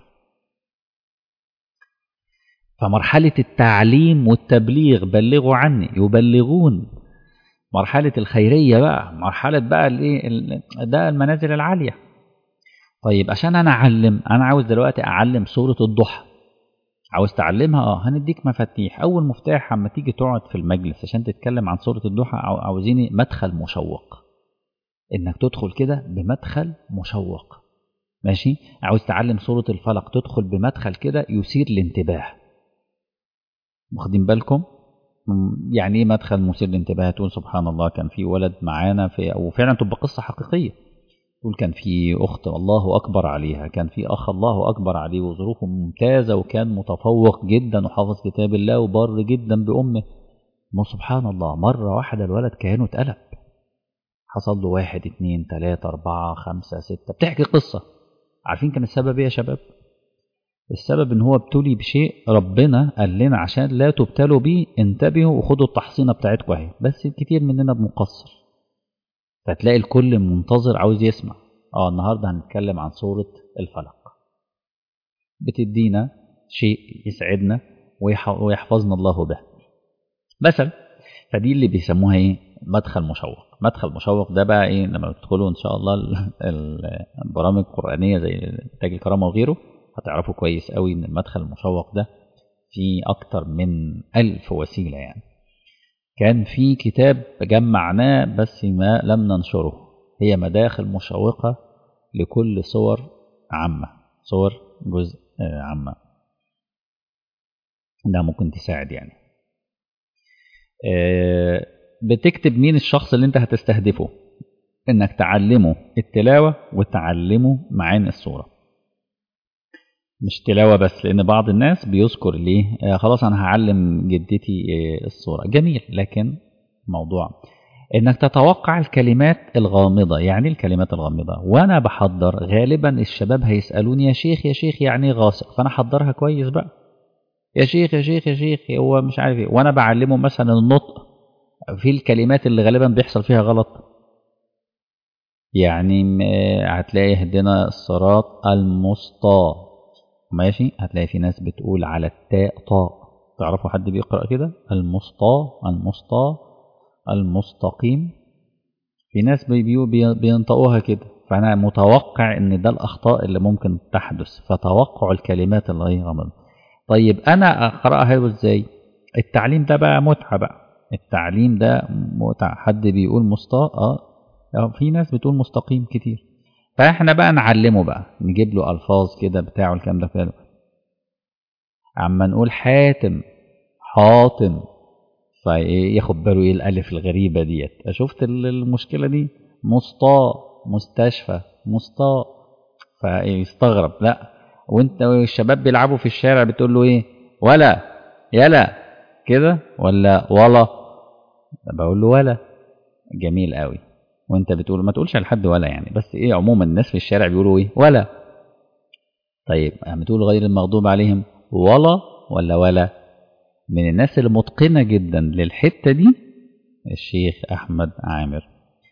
Speaker 1: فمرحلة التعليم والتبليغ بلغوا عني يبلغون مرحلة الخيرية بقى مرحلة بقى الايه ده المنازل العالية طيب عشان انا اعلم انا عاوز دلوقتي اعلم سورة الضحى عاوز تعلمها اه هنديك مفاتيح اول مفتاح اما تيجي تقعد في المجلس عشان تتكلم عن سورة الضحى عاوزيني مدخل مشوق انك تدخل كده بمدخل مشوق ماشي عاوز تعلم سورة الفلق تدخل بمدخل كده يثير الانتباه واخدين بالكم يعني ايه مدخل مثير للانتباه تقول سبحان الله كان في ولد معانا في وفعلا تبقى قصه حقيقيه تقول كان في اخت الله اكبر عليها كان في اخ الله اكبر عليه وظروفه ممتازه وكان متفوق جدا وحافظ كتاب الله وبر جدا بامه سبحان الله مره واحده الولد كانه اتقلب حصل له واحد اتنين تلاتة أربعة خمسة ستة بتحكي قصة عارفين كان السبب ايه يا شباب السبب ان هو ابتلي بشيء ربنا قال لنا عشان لا تبتلوا بيه انتبهوا وخدوا التحصينه بتاعتكم اهي بس كتير مننا بنقصر فتلاقي الكل منتظر عاوز يسمع اه النهارده هنتكلم عن سوره الفلق بتدينا شيء يسعدنا ويحفظنا الله به مثلا فدي اللي بيسموها ايه مدخل مشوق مدخل مشوق ده بقى ايه لما تدخلوا ان شاء الله البرامج القرانيه زي تاج الكرامه وغيره هتعرفوا كويس قوي ان المدخل المشوق ده في اكتر من ألف وسيلة يعني كان في كتاب جمعناه بس ما لم ننشره هي مداخل مشوقة لكل صور عامة صور جزء عامة ده ممكن تساعد يعني بتكتب مين الشخص اللي انت هتستهدفه انك تعلمه التلاوة وتعلمه معاني الصوره مش تلاوة بس لأن بعض الناس بيذكر ليه آه خلاص أنا هعلم جدتي آه الصورة جميل لكن موضوع إنك تتوقع الكلمات الغامضة يعني الكلمات الغامضة وأنا بحضر غالبا الشباب هيسألوني يا شيخ يا شيخ يعني غاصق فأنا حضرها كويس بقى يا شيخ يا شيخ يا شيخ هو مش عارف ايه وأنا بعلمه مثلا النطق في الكلمات اللي غالبا بيحصل فيها غلط يعني هتلاقي هدنا الصراط المسطى ماشي هتلاقي في ناس بتقول على التاء طاء تعرفوا حد بيقرأ كده المسطى المسطى المستقيم في ناس بينطقوها كده فأنا متوقع إن ده الأخطاء اللي ممكن تحدث فتوقع الكلمات اللي هي غلط طيب أنا أقرأها إزاي التعليم ده بقى متعة بقى التعليم ده متعة حد بيقول مسطى اه في ناس بتقول مستقيم كتير فاحنا بقى نعلمه بقى نجيب له الفاظ كده بتاعه الكلام ده كده اما نقول حاتم حاطم فياخد باله ايه الالف الغريبه ديت شفت المشكله دي مسطاء مستشفى مسطاء فيستغرب لا وانت والشباب بيلعبوا في الشارع بتقول له ايه ولا يلا كده ولا ولا بقول له ولا جميل قوي وانت بتقول ما تقولش لحد ولا يعني بس ايه عموما الناس في الشارع بيقولوا ايه ولا طيب اما تقول غير المغضوب عليهم ولا ولا ولا من الناس المتقنه جدا للحته دي الشيخ احمد عامر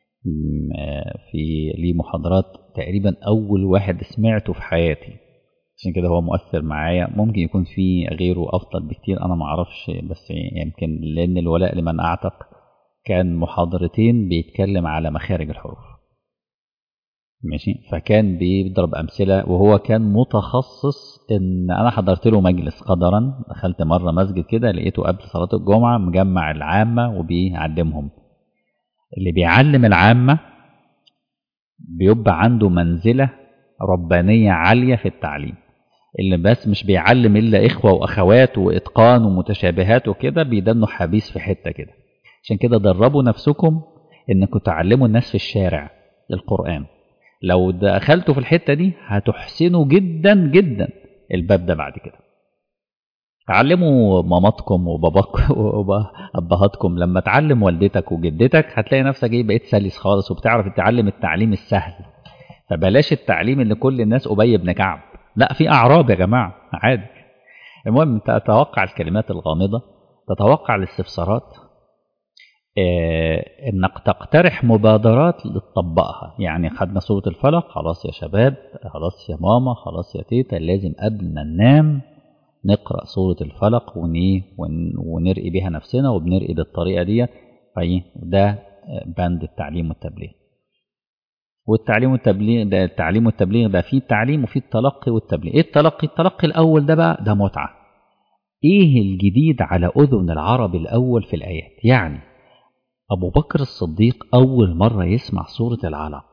Speaker 1: في ليه محاضرات تقريبا اول واحد سمعته في حياتي عشان كده هو مؤثر معايا ممكن يكون في غيره افضل بكتير انا ما اعرفش بس يمكن لان الولاء لمن اعتق كان محاضرتين بيتكلم على مخارج الحروف ماشي فكان بيضرب امثله وهو كان متخصص ان انا حضرت له مجلس قدرا دخلت مره مسجد كده لقيته قبل صلاه الجمعه مجمع العامه وبيعلمهم اللي بيعلم العامه بيبقى عنده منزله ربانيه عاليه في التعليم اللي بس مش بيعلم الا اخوه واخوات واتقان ومتشابهات وكده بيدنوا حبيس في حته كده عشان كده دربوا نفسكم انكم تعلموا الناس في الشارع القرآن لو دخلتوا في الحتة دي هتحسنوا جدا جدا الباب ده بعد كده علموا ماماتكم وباباكم وابهاتكم لما تعلم والدتك وجدتك هتلاقي نفسك ايه بقيت سلس خالص وبتعرف تتعلم التعليم السهل فبلاش التعليم اللي كل الناس ابي بن كعب لا في اعراب يا جماعه عادي المهم تتوقع الكلمات الغامضه تتوقع الاستفسارات آه انك تقترح مبادرات لتطبقها يعني خدنا سورة الفلق خلاص يا شباب خلاص يا ماما خلاص يا تيتا لازم قبل ما ننام نقرأ سورة الفلق ونرقي بها نفسنا وبنرقي بالطريقة دي ده بند التعليم والتبليغ والتعليم والتبليغ ده التعليم والتبليغ ده فيه التعليم وفيه التلقي والتبليغ ايه التلقي التلقي الاول ده بقى ده متعه ايه الجديد على اذن العرب الاول في الايات يعني ابو بكر الصديق اول مره يسمع سوره العلق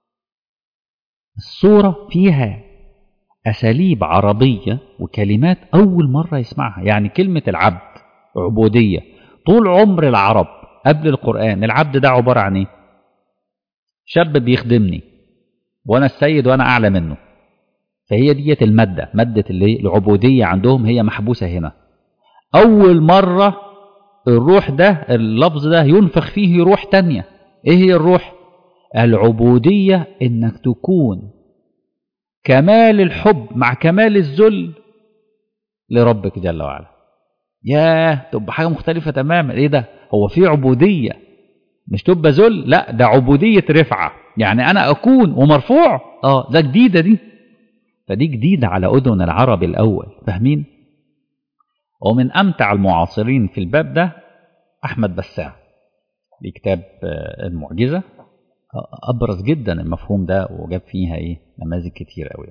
Speaker 1: السوره فيها اساليب عربيه وكلمات اول مره يسمعها يعني كلمه العبد عبوديه طول عمر العرب قبل القران العبد ده عباره عن ايه شاب بيخدمني وانا السيد وانا اعلى منه فهي ديت الماده ماده اللي العبوديه عندهم هي محبوسه هنا اول مره الروح ده اللفظ ده ينفخ فيه روح تانية ايه هي الروح العبوديه انك تكون كمال الحب مع كمال الذل لربك جل وعلا ياه تبقى حاجه مختلفه تماما ايه ده هو في عبوديه مش تبقى ذل لا ده عبودية رفعة يعني أنا أكون ومرفوع آه ده جديدة دي فدي جديدة على أذن العرب الأول فاهمين ومن أمتع المعاصرين في الباب ده أحمد بسام بكتاب المعجزة أبرز جدا المفهوم ده وجاب فيها إيه نماذج كتير قوي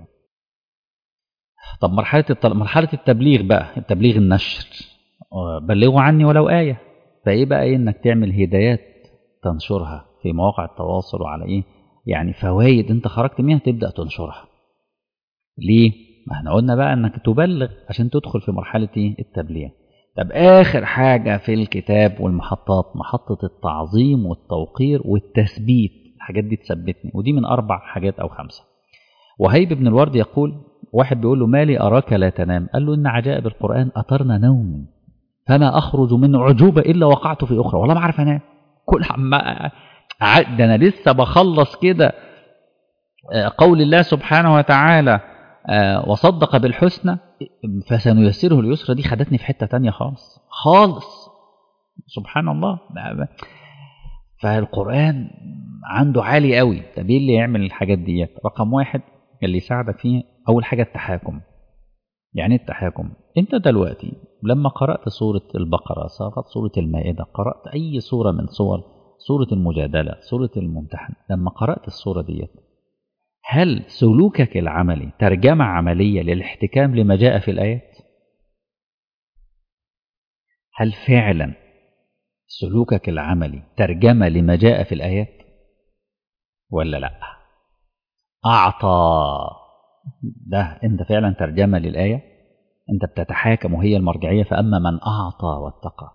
Speaker 1: طب مرحلة التل... مرحلة التبليغ بقى التبليغ النشر بلغوا عني ولو آية فإيه بقى إيه إنك تعمل هدايات تنشرها في مواقع التواصل وعلى ايه يعني فوائد انت خرجت منها تبدا تنشرها ليه ما احنا قلنا بقى انك تبلغ عشان تدخل في مرحله ايه التبليغ طب اخر حاجه في الكتاب والمحطات محطه التعظيم والتوقير والتثبيت الحاجات دي تثبتني ودي من اربع حاجات او خمسه وهيب بن الورد يقول واحد بيقول له مالي اراك لا تنام قال له ان عجائب القران اثرنا نومي فما اخرج من عجوبه الا وقعت في اخرى والله ما عارف انام كل عما ده انا لسه بخلص كده قول الله سبحانه وتعالى وصدق بالحسنى فسنيسره اليسرى دي خدتني في حته تانية خالص خالص سبحان الله فالقران عنده عالي قوي طب ايه اللي يعمل الحاجات ديت رقم واحد اللي يساعدك فيه اول حاجه التحاكم يعني التحاكم انت دلوقتي لما قرأت سورة البقرة قرأت سورة المائدة قرأت أي سورة من سور سورة المجادلة سورة الممتحن لما قرأت السورة ديت هل سلوكك العملي ترجمة عملية للاحتكام لما جاء في الآيات هل فعلا سلوكك العملي ترجمة لما جاء في الآيات ولا لا أعطى ده أنت فعلا ترجمة للآية أنت بتتحاكم وهي المرجعية فأما من أعطى واتقى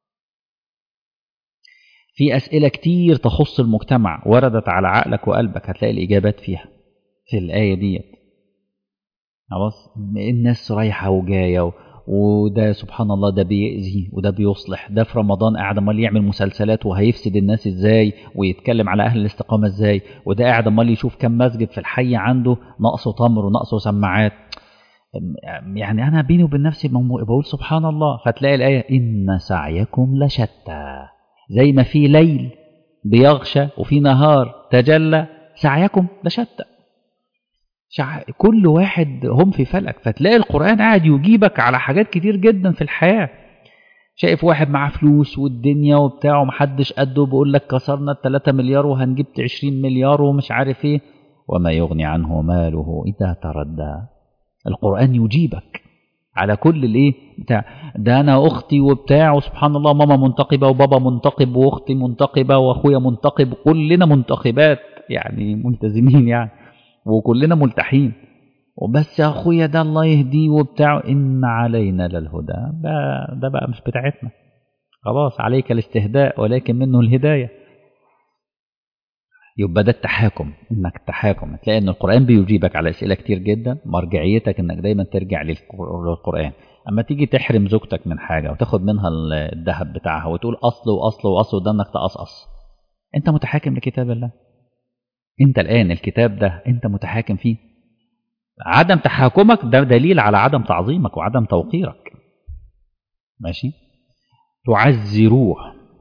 Speaker 1: في أسئلة كتير تخص المجتمع وردت على عقلك وقلبك هتلاقي الإجابات فيها في الآية ديت خلاص الناس رايحة وجاية وده سبحان الله ده بيأذي وده بيصلح ده في رمضان قاعد امال يعمل مسلسلات وهيفسد الناس ازاي ويتكلم على اهل الاستقامه ازاي وده قاعد امال يشوف كم مسجد في الحي عنده ناقصه تمر وناقصه سماعات يعني انا بيني وبين نفسي بقول سبحان الله فتلاقي الايه ان سعيكم لشتى زي ما في ليل بيغشى وفي نهار تجلى سعيكم لشتى شع... كل واحد هم في فلك فتلاقي القرآن قاعد يجيبك على حاجات كتير جدا في الحياة شايف واحد معاه فلوس والدنيا وبتاع ومحدش قده بيقول لك كسرنا 3 مليار وهنجيب 20 مليار ومش عارف ايه وما يغني عنه ماله إذا تردى القرآن يجيبك على كل الايه بتاع ده انا اختي وبتاع وسبحان الله ماما منتقبه وبابا منتقب واختي منتقبه واخويا منتقب كلنا منتقبات يعني ملتزمين يعني وكلنا ملتحين وبس يا اخويا ده الله يهديه وبتاع ان علينا للهدى ده ده بقى مش بتاعتنا خلاص عليك الاستهداء ولكن منه الهدايه يبقى ده التحاكم انك التحاكم تلاقي ان القران بيجيبك على اسئله كتير جدا مرجعيتك انك دايما ترجع للقران اما تيجي تحرم زوجتك من حاجه وتاخد منها الذهب بتاعها وتقول اصل واصل واصل ده انك تقصقص انت متحاكم لكتاب الله انت الان الكتاب ده انت متحاكم فيه عدم تحاكمك ده دليل على عدم تعظيمك وعدم توقيرك ماشي تعزروه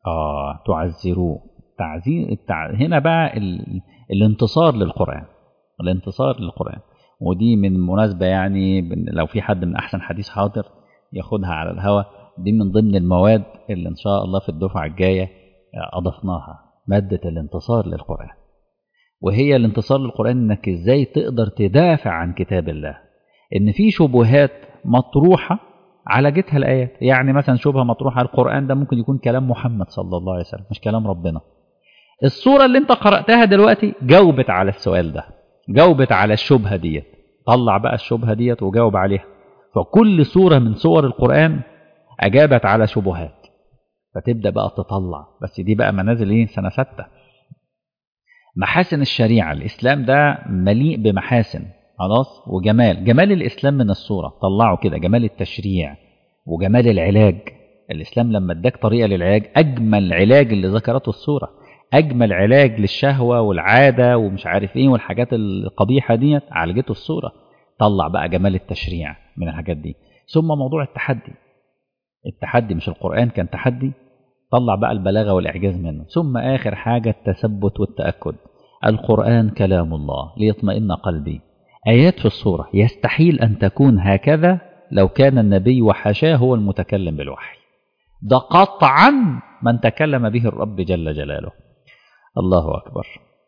Speaker 1: آه تعزروه تعزير التع... هنا بقى ال... الانتصار للقرآن الانتصار للقرآن ودي من مناسبة يعني لو في حد من أحسن حديث حاضر ياخدها على الهوا دي من ضمن المواد اللي إن شاء الله في الدفعة الجاية أضفناها مادة الانتصار للقرآن وهي الانتصار للقرآن إنك إزاي تقدر تدافع عن كتاب الله إن في شبهات مطروحة عالجتها الآيات يعني مثلا شبهة مطروحة القرآن ده ممكن يكون كلام محمد صلى الله عليه وسلم مش كلام ربنا الصورة اللي انت قرأتها دلوقتي جاوبت على السؤال ده جاوبت على الشبهة ديت طلع بقى الشبهة ديت وجاوب عليها فكل سورة من سور القرآن أجابت على شبهات فتبدأ بقى تطلع بس دي بقى منازل ايه سنة ستة محاسن الشريعة الإسلام ده مليء بمحاسن خلاص وجمال جمال الإسلام من الصورة طلعوا كده جمال التشريع وجمال العلاج الإسلام لما اداك طريقة للعلاج أجمل علاج اللي ذكرته الصورة أجمل علاج للشهوة والعادة ومش عارف إيه والحاجات القبيحة ديت عالجته الصورة طلع بقى جمال التشريع من الحاجات دي ثم موضوع التحدي التحدي مش القرآن كان تحدي طلع بقى البلاغة والإعجاز منه ثم آخر حاجة التثبت والتأكد القرآن كلام الله ليطمئن قلبي آيات في الصورة يستحيل أن تكون هكذا لو كان النبي وحاشاه هو المتكلم بالوحي ده قطعا من تكلم به الرب جل جلاله الله أكبر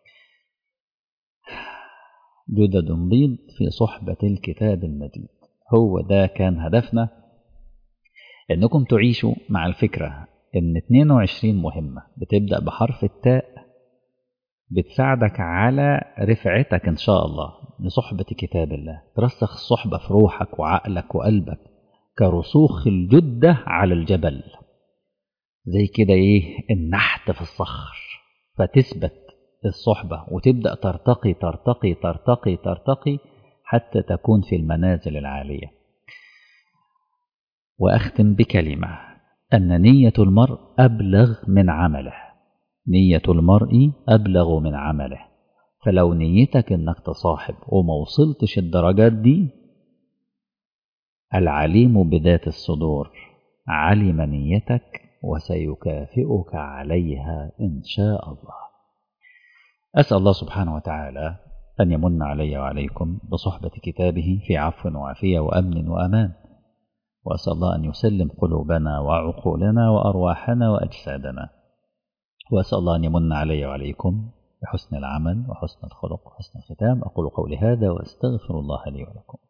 Speaker 1: جدد بيض في صحبة الكتاب المجيد هو ده كان هدفنا انكم تعيشوا مع الفكرة ان 22 مهمة بتبدأ بحرف التاء بتساعدك على رفعتك ان شاء الله لصحبة كتاب الله ترسخ الصحبة في روحك وعقلك وقلبك كرسوخ الجدة على الجبل زي كده ايه النحت في الصخر فتثبت الصحبة وتبدأ ترتقي ترتقي ترتقي ترتقي حتى تكون في المنازل العالية وأختم بكلمة أن نية المرء أبلغ من عمله نية المرء أبلغ من عمله فلو نيتك أنك تصاحب وما وصلتش الدرجات دي العليم بذات الصدور علم نيتك وسيكافئك عليها إن شاء الله أسأل الله سبحانه وتعالى أن يمن علي وعليكم بصحبة كتابه في عفو وعافية وأمن وأمان وأسأل الله أن يسلم قلوبنا وعقولنا وأرواحنا وأجسادنا وأسأل الله أن يمن علي وعليكم بحسن العمل وحسن الخلق وحسن الختام أقول قولي هذا وأستغفر الله لي ولكم